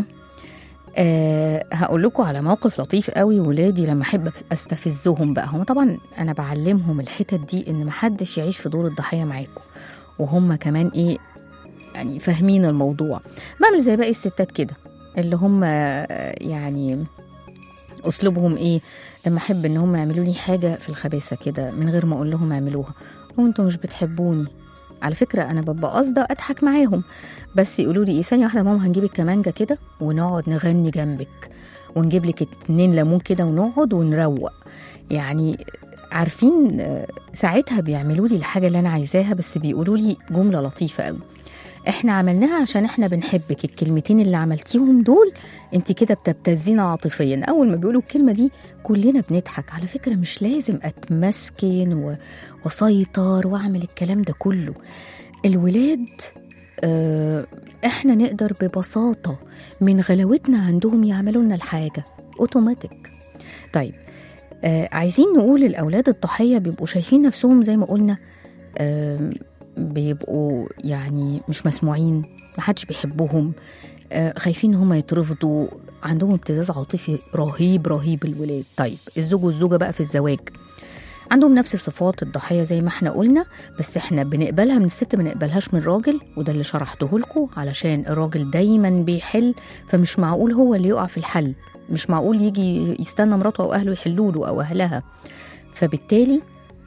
أه هقول لكم على موقف لطيف قوي ولادي لما احب استفزهم بقى هم طبعا انا بعلمهم الحتت دي ان محدش يعيش في دور الضحيه معاكم وهم كمان ايه يعني فاهمين الموضوع بعمل زي باقي الستات كده اللي هم آه، يعني اسلوبهم ايه لما احب ان هم يعملوا لي حاجه في الخباثه كده من غير ما اقول لهم اعملوها لو انتوا مش بتحبوني على فكره انا ببقى قاصده اضحك معاهم بس يقولوا لي ايه ثانيه واحده يا ماما هنجيب الكمانجه كده ونقعد نغني جنبك ونجيب لك اتنين ليمون كده ونقعد ونروق يعني عارفين آه، ساعتها بيعملوا لي الحاجه اللي انا عايزاها بس بيقولوا لي جمله لطيفه قوي احنا عملناها عشان احنا بنحبك الكلمتين اللي عملتيهم دول انت كده بتبتزينا عاطفيا اول ما بيقولوا الكلمه دي كلنا بنضحك على فكره مش لازم اتمسكن و... واسيطر واعمل الكلام ده كله الولاد اه احنا نقدر ببساطه من غلاوتنا عندهم يعملوا لنا الحاجه اوتوماتيك طيب آه عايزين نقول الاولاد الضحيه بيبقوا شايفين نفسهم زي ما قلنا آه بيبقوا يعني مش مسموعين محدش بيحبهم آه خايفين ان هم يترفضوا عندهم ابتزاز عاطفي رهيب رهيب الولاد طيب الزوج والزوجه بقى في الزواج عندهم نفس صفات الضحيه زي ما احنا قلنا بس احنا بنقبلها من الست ما بنقبلهاش من الراجل وده اللي شرحته لكم علشان الراجل دايما بيحل فمش معقول هو اللي يقع في الحل مش معقول يجي يستنى مراته او اهله يحلوا له او اهلها فبالتالي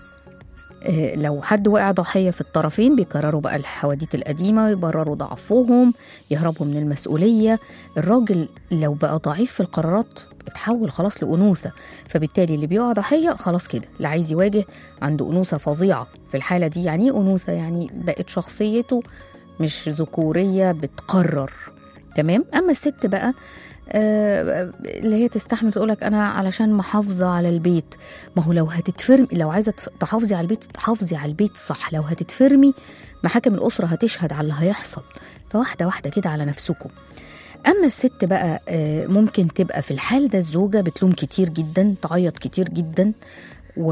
آه، لو حد وقع ضحية في الطرفين بيكرروا بقى الحواديت القديمة ويبرروا ضعفهم يهربوا من المسؤولية الراجل لو بقى ضعيف في القرارات اتحول خلاص لأنوثة فبالتالي اللي بيقع ضحية خلاص كده اللي عايز يواجه عنده أنوثة فظيعة في الحالة دي يعني ايه أنوثة يعني بقت شخصيته مش ذكورية بتقرر تمام أما الست بقى آه، اللي هي تستحمل تقولك انا علشان محافظه على البيت ما هو لو هتتفرمي لو عايزه تف- تحافظي على البيت تحافظي على البيت صح لو هتتفرمي محاكم الاسره هتشهد على اللي هيحصل فواحده واحده كده على نفسكم اما الست بقى آه، ممكن تبقى في الحال ده الزوجه بتلوم كتير جدا تعيط كتير جدا و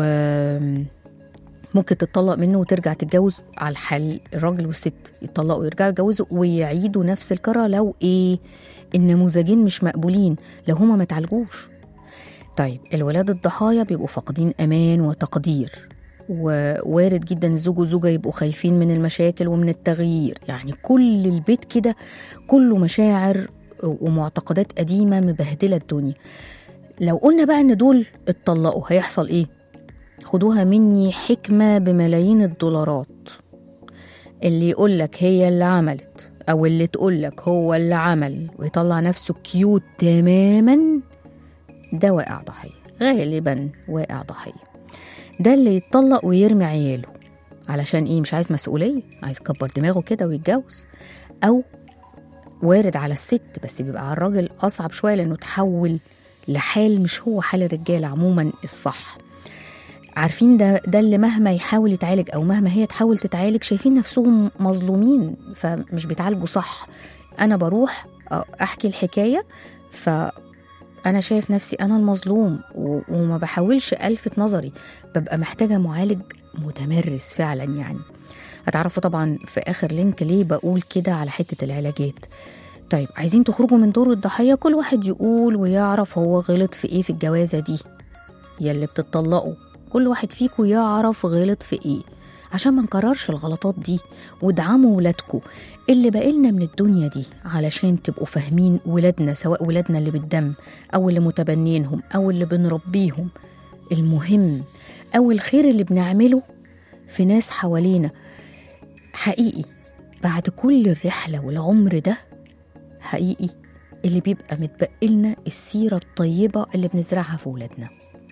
ممكن تتطلق منه وترجع تتجوز على الحال الراجل والست يتطلقوا ويرجعوا يتجوزوا ويعيدوا نفس الكرة لو ايه النموذجين مش مقبولين لو هما ما تعالجوش طيب الولاد الضحايا بيبقوا فاقدين امان وتقدير ووارد جدا الزوج والزوجة يبقوا خايفين من المشاكل ومن التغيير يعني كل البيت كده كله مشاعر ومعتقدات قديمة مبهدلة الدنيا لو قلنا بقى ان دول اتطلقوا هيحصل ايه خدوها مني حكمة بملايين الدولارات اللي يقولك هي اللي عملت أو اللي تقولك هو اللي عمل ويطلع نفسه كيوت تماما ده واقع ضحية غالبا واقع ضحية ده اللي يتطلق ويرمي عياله علشان ايه مش عايز مسؤولية عايز يكبر دماغه كده ويتجوز أو وارد على الست بس بيبقى على الراجل أصعب شوية لأنه تحول لحال مش هو حال الرجالة عموما الصح عارفين ده ده اللي مهما يحاول يتعالج او مهما هي تحاول تتعالج شايفين نفسهم مظلومين فمش بيتعالجوا صح انا بروح احكي الحكايه فانا شايف نفسي انا المظلوم و- وما بحاولش الفت نظري ببقى محتاجه معالج متمرس فعلا يعني هتعرفوا طبعا في اخر لينك ليه بقول كده على حته العلاجات طيب عايزين تخرجوا من دور الضحيه كل واحد يقول ويعرف هو غلط في ايه في الجوازه دي يا اللي بتطلقوا كل واحد فيكم يعرف غلط في ايه عشان ما نكررش الغلطات دي وادعموا ولادكم اللي باقيلنا من الدنيا دي علشان تبقوا فاهمين ولادنا سواء ولادنا اللي بالدم او اللي متبنينهم او اللي بنربيهم المهم او الخير اللي بنعمله في ناس حوالينا حقيقي بعد كل الرحلة والعمر ده حقيقي اللي بيبقى متبقي لنا السيرة الطيبة اللي بنزرعها في ولادنا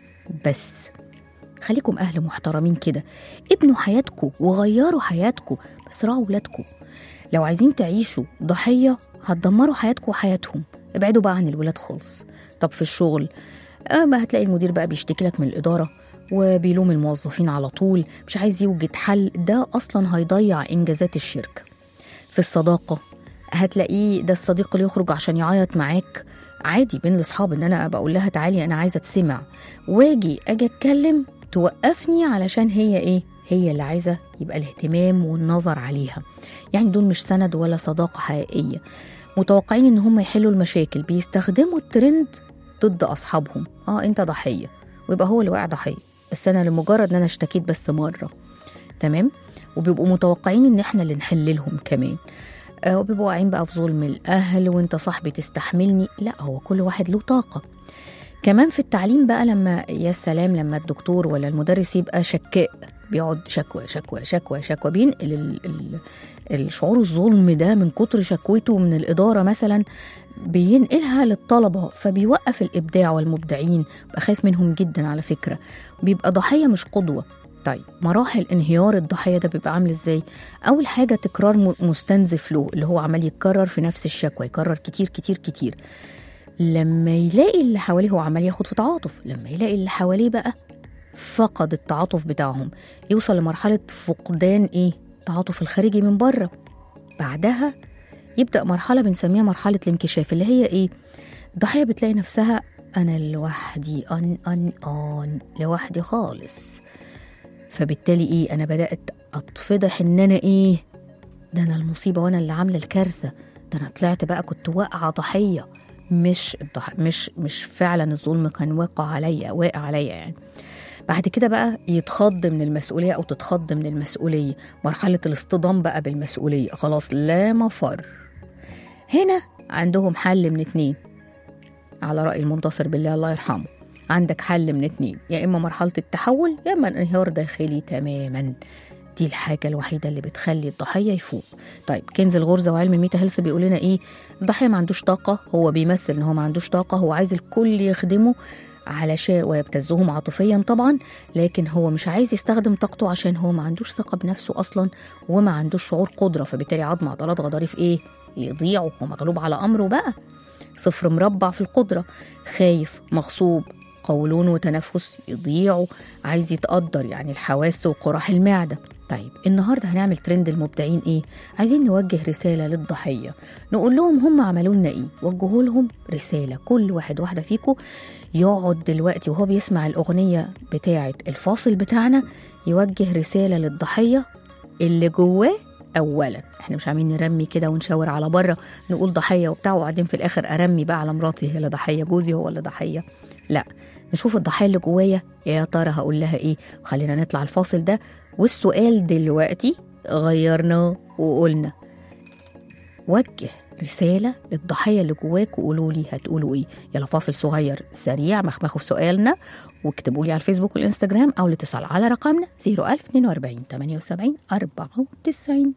بس خليكم أهل محترمين كده ابنوا حياتكم وغيروا حياتكم بس راعوا ولادكم لو عايزين تعيشوا ضحية هتدمروا حياتكم وحياتهم ابعدوا بقى عن الولاد خالص طب في الشغل آه ما هتلاقي المدير بقى بيشتكي لك من الإدارة وبيلوم الموظفين على طول مش عايز يوجد حل ده أصلا هيضيع إنجازات الشركة في الصداقة هتلاقيه ده الصديق اللي يخرج عشان يعيط معاك عادي بين الاصحاب ان انا ابقى اقول لها تعالي انا عايزه اتسمع واجي اجي اتكلم توقفني علشان هي ايه هي اللي عايزه يبقى الاهتمام والنظر عليها يعني دول مش سند ولا صداقه حقيقيه متوقعين ان هم يحلوا المشاكل بيستخدموا الترند ضد اصحابهم اه انت ضحيه ويبقى هو اللي واقع ضحيه بس انا لمجرد ان انا اشتكيت بس مره تمام وبيبقوا متوقعين ان احنا اللي نحل لهم كمان آه، وبيبقوا واقعين بقى في ظلم الاهل وانت صاحبي تستحملني لا هو كل واحد له طاقه كمان في التعليم بقى لما يا سلام لما الدكتور ولا المدرس يبقى شكاء بيقعد شكوى شكوى شكوى شكوى بينقل ال- ال- الشعور الظلم ده من كتر شكوته من الإدارة مثلا بينقلها للطلبة فبيوقف الإبداع والمبدعين بقى خايف منهم جدا على فكرة بيبقى ضحية مش قدوة طيب مراحل انهيار الضحية ده بيبقى عامل ازاي أول حاجة تكرار م- مستنزف له اللي هو عمال يتكرر في نفس الشكوى يكرر كتير كتير كتير لما يلاقي اللي حواليه هو عمال ياخد في تعاطف لما يلاقي اللي حواليه بقى فقد التعاطف بتاعهم يوصل لمرحلة فقدان ايه التعاطف الخارجي من بره بعدها يبدأ مرحلة بنسميها مرحلة الانكشاف اللي هي ايه الضحية بتلاقي نفسها أنا لوحدي أن أن أن لوحدي خالص فبالتالي ايه أنا بدأت أتفضح إن أنا ايه ده أنا المصيبة وأنا اللي عاملة الكارثة ده أنا طلعت بقى كنت واقعة ضحية مش الضح... مش مش فعلا الظلم كان واقع عليا واقع عليا يعني بعد كده بقى يتخض من المسؤولية أو تتخض من المسؤولية مرحلة الاصطدام بقى بالمسؤولية خلاص لا مفر هنا عندهم حل من اتنين على رأي المنتصر بالله الله يرحمه عندك حل من اتنين يا إما مرحلة التحول يا إما انهيار داخلي تماما دي الحاجة الوحيدة اللي بتخلي الضحية يفوق طيب كنز الغرزة وعلم الميتا هيلث بيقول لنا إيه الضحية ما عندوش طاقة هو بيمثل إن هو ما عندوش طاقة هو عايز الكل يخدمه علشان ويبتزهم عاطفيا طبعا لكن هو مش عايز يستخدم طاقته عشان هو ما عندوش ثقة بنفسه أصلا وما عندوش شعور قدرة فبالتالي عظم عضلات غضاريف إيه يضيعوا ومغلوب على أمره بقى صفر مربع في القدرة خايف مغصوب قولون وتنفس يضيعوا عايز يتقدر يعني الحواس وقراح المعدة طيب النهارده هنعمل ترند المبدعين ايه عايزين نوجه رساله للضحيه نقول لهم هم عملوا لنا ايه وجهوا لهم رساله كل واحد واحده فيكم يقعد دلوقتي وهو بيسمع الاغنيه بتاعه الفاصل بتاعنا يوجه رساله للضحيه اللي جواه اولا احنا مش عاملين نرمي كده ونشاور على بره نقول ضحيه وبتاع وبعدين في الاخر ارمي بقى على مراتي هي اللي ضحيه جوزي هو اللي ضحيه لا نشوف الضحيه اللي جوايا يا ترى هقول لها ايه وخلينا نطلع الفاصل ده والسؤال دلوقتي غيرناه وقلنا وجه رسالة للضحية اللي جواك وقولوا لي هتقولوا ايه يلا فاصل صغير سريع مخمخوا في سؤالنا واكتبوا لي على الفيسبوك والانستجرام او الاتصال على رقمنا 01042 78 94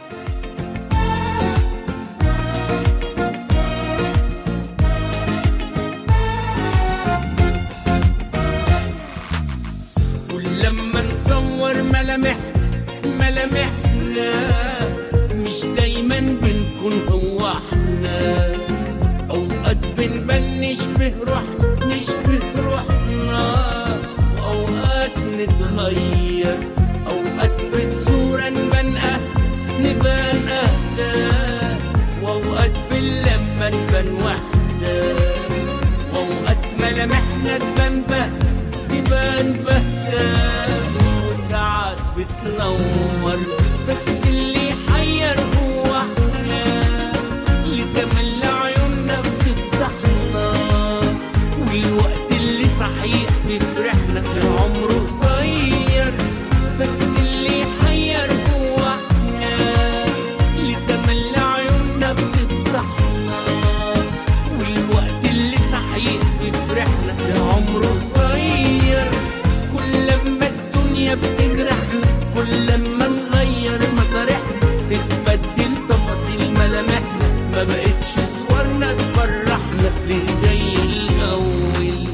كل لما نصور ملامح ملامحنا مش دايما بنكون هو احنا اوقات بنبان نشبه روحنا نشبه روحنا واوقات نتغير اوقات بالصورة نبان أه نبان اهدى واوقات في اللمة نبان وحدة واوقات ملامحنا تبان بهتة تبان بهتة وساعات بتنور بس اللي يحير هو احنا اللي تملى عيوننا بتفتحنا والوقت اللي صحيح بيفرحنا العمر قصير بس اللي يحير هو احنا اللي تملى عيوننا بتفتحنا والوقت اللي صحيح بيفرحنا العمر قصير كل لما الدنيا بتجرحنا كل لما نغير مطارحنا تتبدل تفاصيل ملامحنا ما بقتش صورنا تفرحنا ليه زي الاول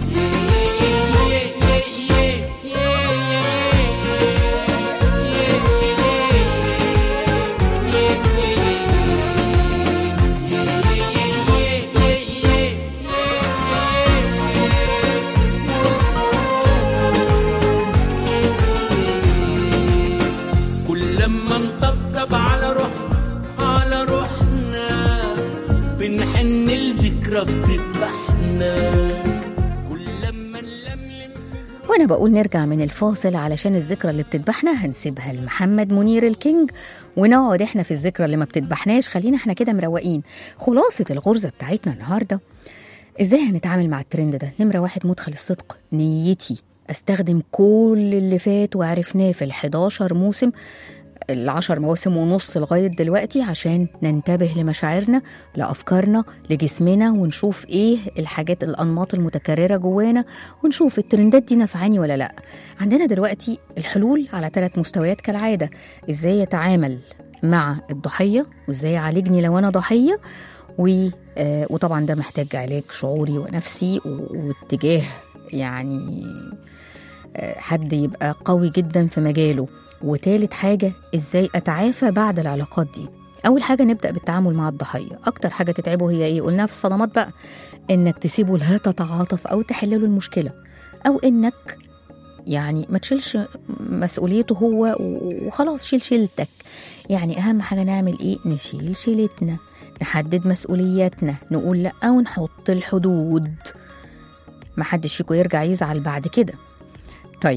كل لما نطبطب على روحنا على روحنا بنحن لذكرى بتذبحنا كل لما نلملم في جروحنا
وانا بقول نرجع من الفاصل علشان الذكرى اللي بتذبحنا هنسيبها لمحمد منير الكينج ونقعد احنا في الذكرى اللي ما بتذبحناش خلينا احنا كده مروقين خلاصة الغرزة بتاعتنا النهاردة ازاي هنتعامل مع الترند ده نمرة واحد مدخل الصدق نيتي استخدم كل اللي فات وعرفناه في ال11 موسم العشر مواسم ونص لغاية دلوقتي عشان ننتبه لمشاعرنا لأفكارنا لجسمنا ونشوف إيه الحاجات الأنماط المتكررة جوانا ونشوف الترندات دي نفعاني ولا لأ عندنا دلوقتي الحلول على ثلاث مستويات كالعادة إزاي يتعامل مع الضحية وإزاي يعالجني لو أنا ضحية و آه، وطبعا ده محتاج علاج شعوري ونفسي و- واتجاه يعني آه، حد يبقى قوي جدا في مجاله وتالت حاجة ازاي اتعافى بعد العلاقات دي اول حاجة نبدأ بالتعامل مع الضحية اكتر حاجة تتعبه هي ايه قلناها في الصدمات بقى انك تسيبه لا تتعاطف او تحلله المشكلة او انك يعني ما تشيلش مسؤوليته هو وخلاص شيل شيلتك يعني اهم حاجة نعمل ايه نشيل شيلتنا نحدد مسؤولياتنا نقول لا ونحط الحدود محدش فيكم يرجع يزعل بعد كده طيب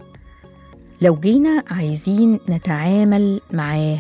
لو جينا عايزين نتعامل معاه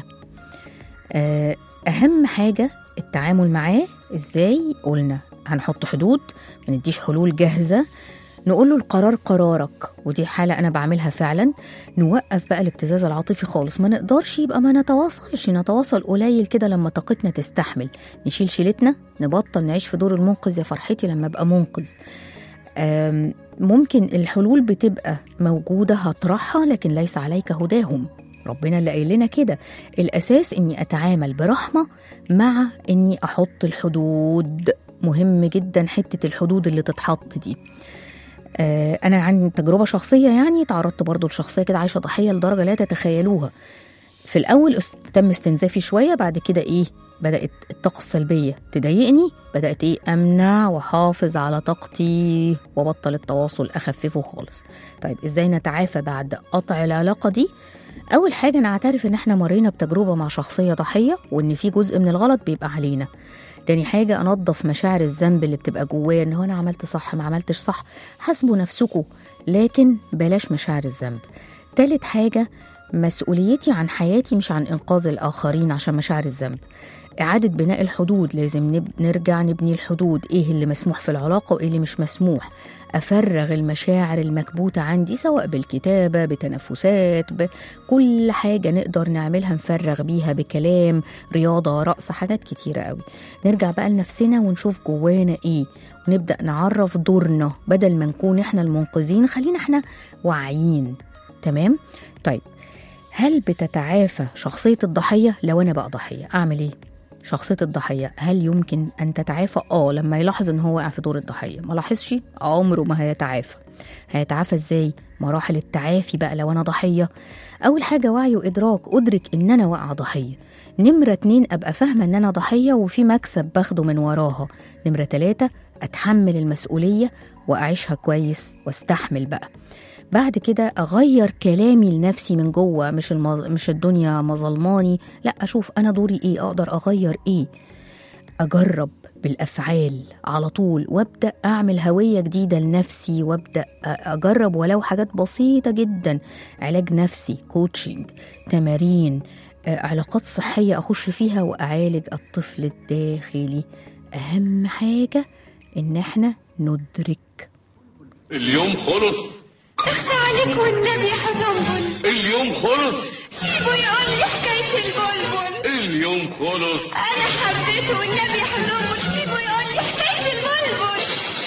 آه، أهم حاجة التعامل معاه إزاي قلنا هنحط حدود ما نديش حلول جاهزة نقول له القرار قرارك ودي حالة أنا بعملها فعلا نوقف بقى الابتزاز العاطفي خالص ما نقدرش يبقى ما نتواصلش نتواصل قليل كده لما طاقتنا تستحمل نشيل شيلتنا نبطل نعيش في دور المنقذ يا فرحتي لما أبقى منقذ آم، ممكن الحلول بتبقى موجودة هطرحها لكن ليس عليك هداهم ربنا اللي قايل لنا كده الأساس إني أتعامل برحمة مع إني أحط الحدود مهم جدا حتة الحدود اللي تتحط دي آه، أنا عندي تجربة شخصية يعني تعرضت برضو لشخصية كده عايشة ضحية لدرجة لا تتخيلوها في الأول است- تم استنزافي شوية بعد كده إيه بدأت الطاقة السلبية تضايقني بدأت إيه أمنع وأحافظ على طاقتي وبطل التواصل أخففه خالص طيب إزاي نتعافى بعد قطع العلاقة دي أول حاجة نعترف إن إحنا مرينا بتجربة مع شخصية ضحية وإن في جزء من الغلط بيبقى علينا تاني حاجة أنظف مشاعر الذنب اللي بتبقى جوايا إن هو أنا عملت صح ما عملتش صح حاسبوا نفسكم لكن بلاش مشاعر الذنب تالت حاجة مسؤوليتي عن حياتي مش عن إنقاذ الآخرين عشان مشاعر الذنب إعادة بناء الحدود لازم نب... نرجع نبني الحدود إيه اللي مسموح في العلاقة وإيه اللي مش مسموح أفرغ المشاعر المكبوتة عندي سواء بالكتابة بتنفسات بكل حاجة نقدر نعملها نفرغ بيها بكلام رياضة رقص حاجات كتيرة قوي نرجع بقى لنفسنا ونشوف جوانا إيه ونبدأ نعرف دورنا بدل ما نكون إحنا المنقذين خلينا إحنا واعيين تمام طيب هل بتتعافى شخصية الضحية لو أنا بقى ضحية أعمل إيه؟ شخصية الضحية هل يمكن أن تتعافى؟ آه لما يلاحظ إن هو واقع في دور الضحية ما لاحظش عمره ما هيتعافى هيتعافى إزاي؟ مراحل التعافي بقى لو أنا ضحية أول حاجة وعي وإدراك أدرك إن أنا واقعة ضحية نمرة اتنين أبقى فاهمة إن أنا ضحية وفي مكسب باخده من وراها نمرة تلاتة أتحمل المسؤولية وأعيشها كويس واستحمل بقى بعد كده اغير كلامي لنفسي من جوه مش المز... مش الدنيا مظلماني لا اشوف انا دوري ايه اقدر اغير ايه اجرب بالافعال على طول وابدا اعمل هويه جديده لنفسي وابدا أ- اجرب ولو حاجات بسيطه جدا علاج نفسي كوتشنج تمارين آه، علاقات صحيه اخش فيها واعالج الطفل الداخلي اهم حاجه ان احنا ندرك
اليوم خلص
اخفى عليك والنبي يا حزنبل
اليوم خلص
سيبه يقول لي حكاية البلبل
اليوم خلص
أنا حبيته والنبي يا حزنبل سيبه يقول لي حكاية البلبل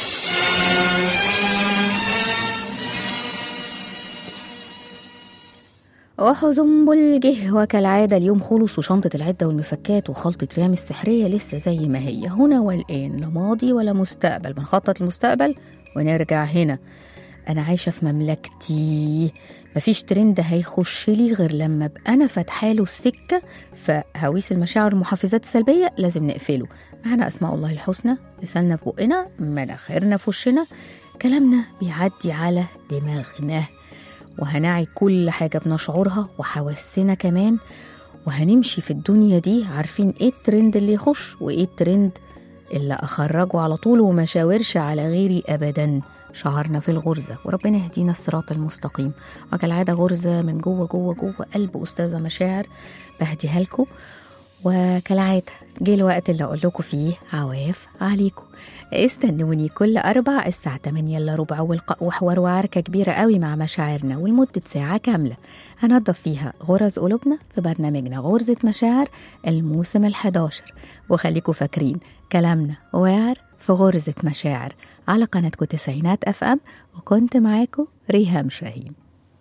وحزنبل جه وكالعادة اليوم خلص وشنطة العدة والمفكات وخلطة ريم السحرية لسه زي ما هي هنا والآن لا ماضي ولا مستقبل بنخطط المستقبل ونرجع هنا أنا عايشة في مملكتي مفيش ترند هيخش لي غير لما ابقى أنا فاتحاله السكة فهويس المشاعر والمحفزات السلبية لازم نقفله معنا أسماء الله الحسنى لساننا في بقنا مناخيرنا في وشنا كلامنا بيعدي على دماغنا وهنعي كل حاجة بنشعرها وحواسنا كمان وهنمشي في الدنيا دي عارفين ايه الترند اللي يخش وايه الترند اللي اخرجه على طول وما شاورش على غيري ابدا شعرنا في الغرزة وربنا يهدينا الصراط المستقيم وكالعادة غرزة من جوه جوه جوه قلب أستاذة مشاعر بهديها لكم وكالعادة جه الوقت اللي أقول لكم فيه عواف عليكم استنوني كل أربع الساعة 8 إلا ربع والق- وحوار وعركة كبيرة قوي مع مشاعرنا ولمدة ساعة كاملة هنضف فيها غرز قلوبنا في برنامجنا غرزة مشاعر الموسم الحداشر وخليكم فاكرين كلامنا واعر في غرزة مشاعر على قناتكم تسعينات أف أم وكنت معاكم ريهام شاهين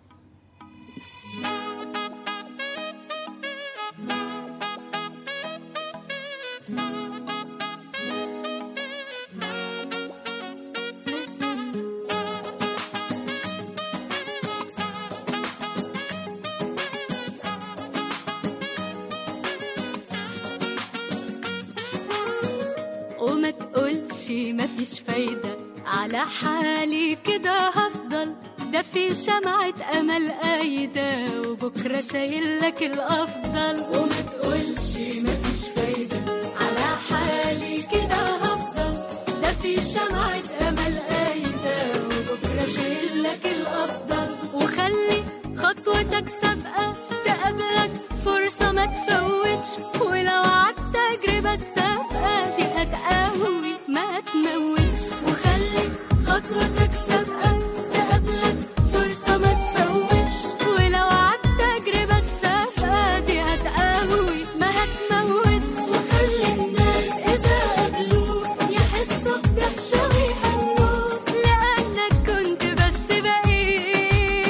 وما تقولش مفيش فايدة على حالي كده هفضل ده في شمعة أمل قايدة وبكرة شايل لك الأفضل وما تقولش مفيش فايدة على حالي كده هفضل ده في شمعة أمل قايدة وبكرة شايل لك الأفضل وخلي خطوتك سابقة تقابلك فرصة ما تفوتش ولو عدت تجربة السابقة دي هتقوي ما تموتش وخلي خطوتك سابقة تقابلك فرصة ما تفوتش ولو عدت تجربة السابقة دي هتقوي ما هتموتش وخلي الناس إذا قابلوك يحسوا بدهشة ويهنوك لأنك كنت بس بقيت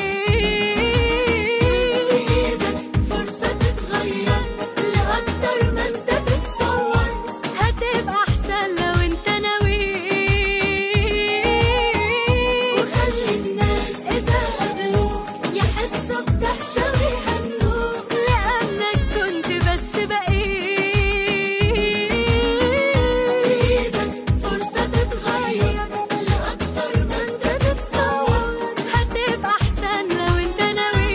في إيدك فرصة تتغير لأكتر ما أنت بتصور هتبقى أحسن لو أنت ناوي وخلي الناس إذا قابلوك يحسوا بدهشة ويهنوك لأنك كنت بس بقيت في إيدك فرصة تتغير لأكتر ما أنت تتصور هتبقى أحسن لو أنت ناوي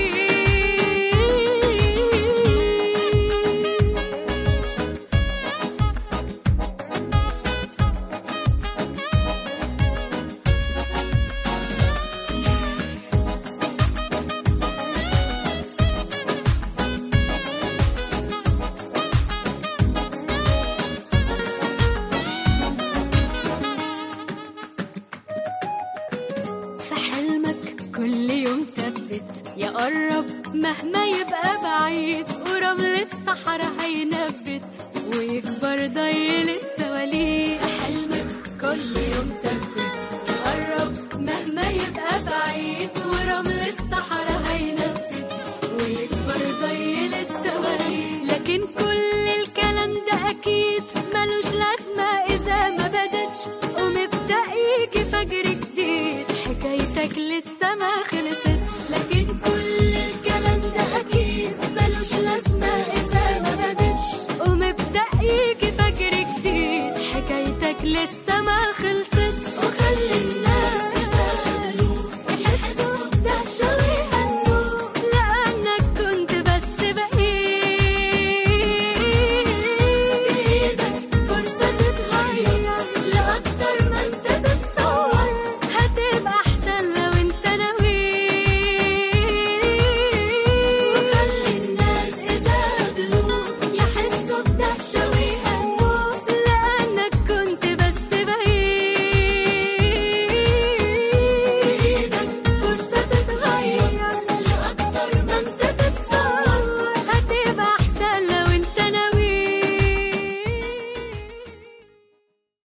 قرب مهما يبقى بعيد ورمل الصحراء هينبت ويكبر ضي السواليف حلمك كل يوم تبت قرب مهما يبقى بعيد ورمل الصحراء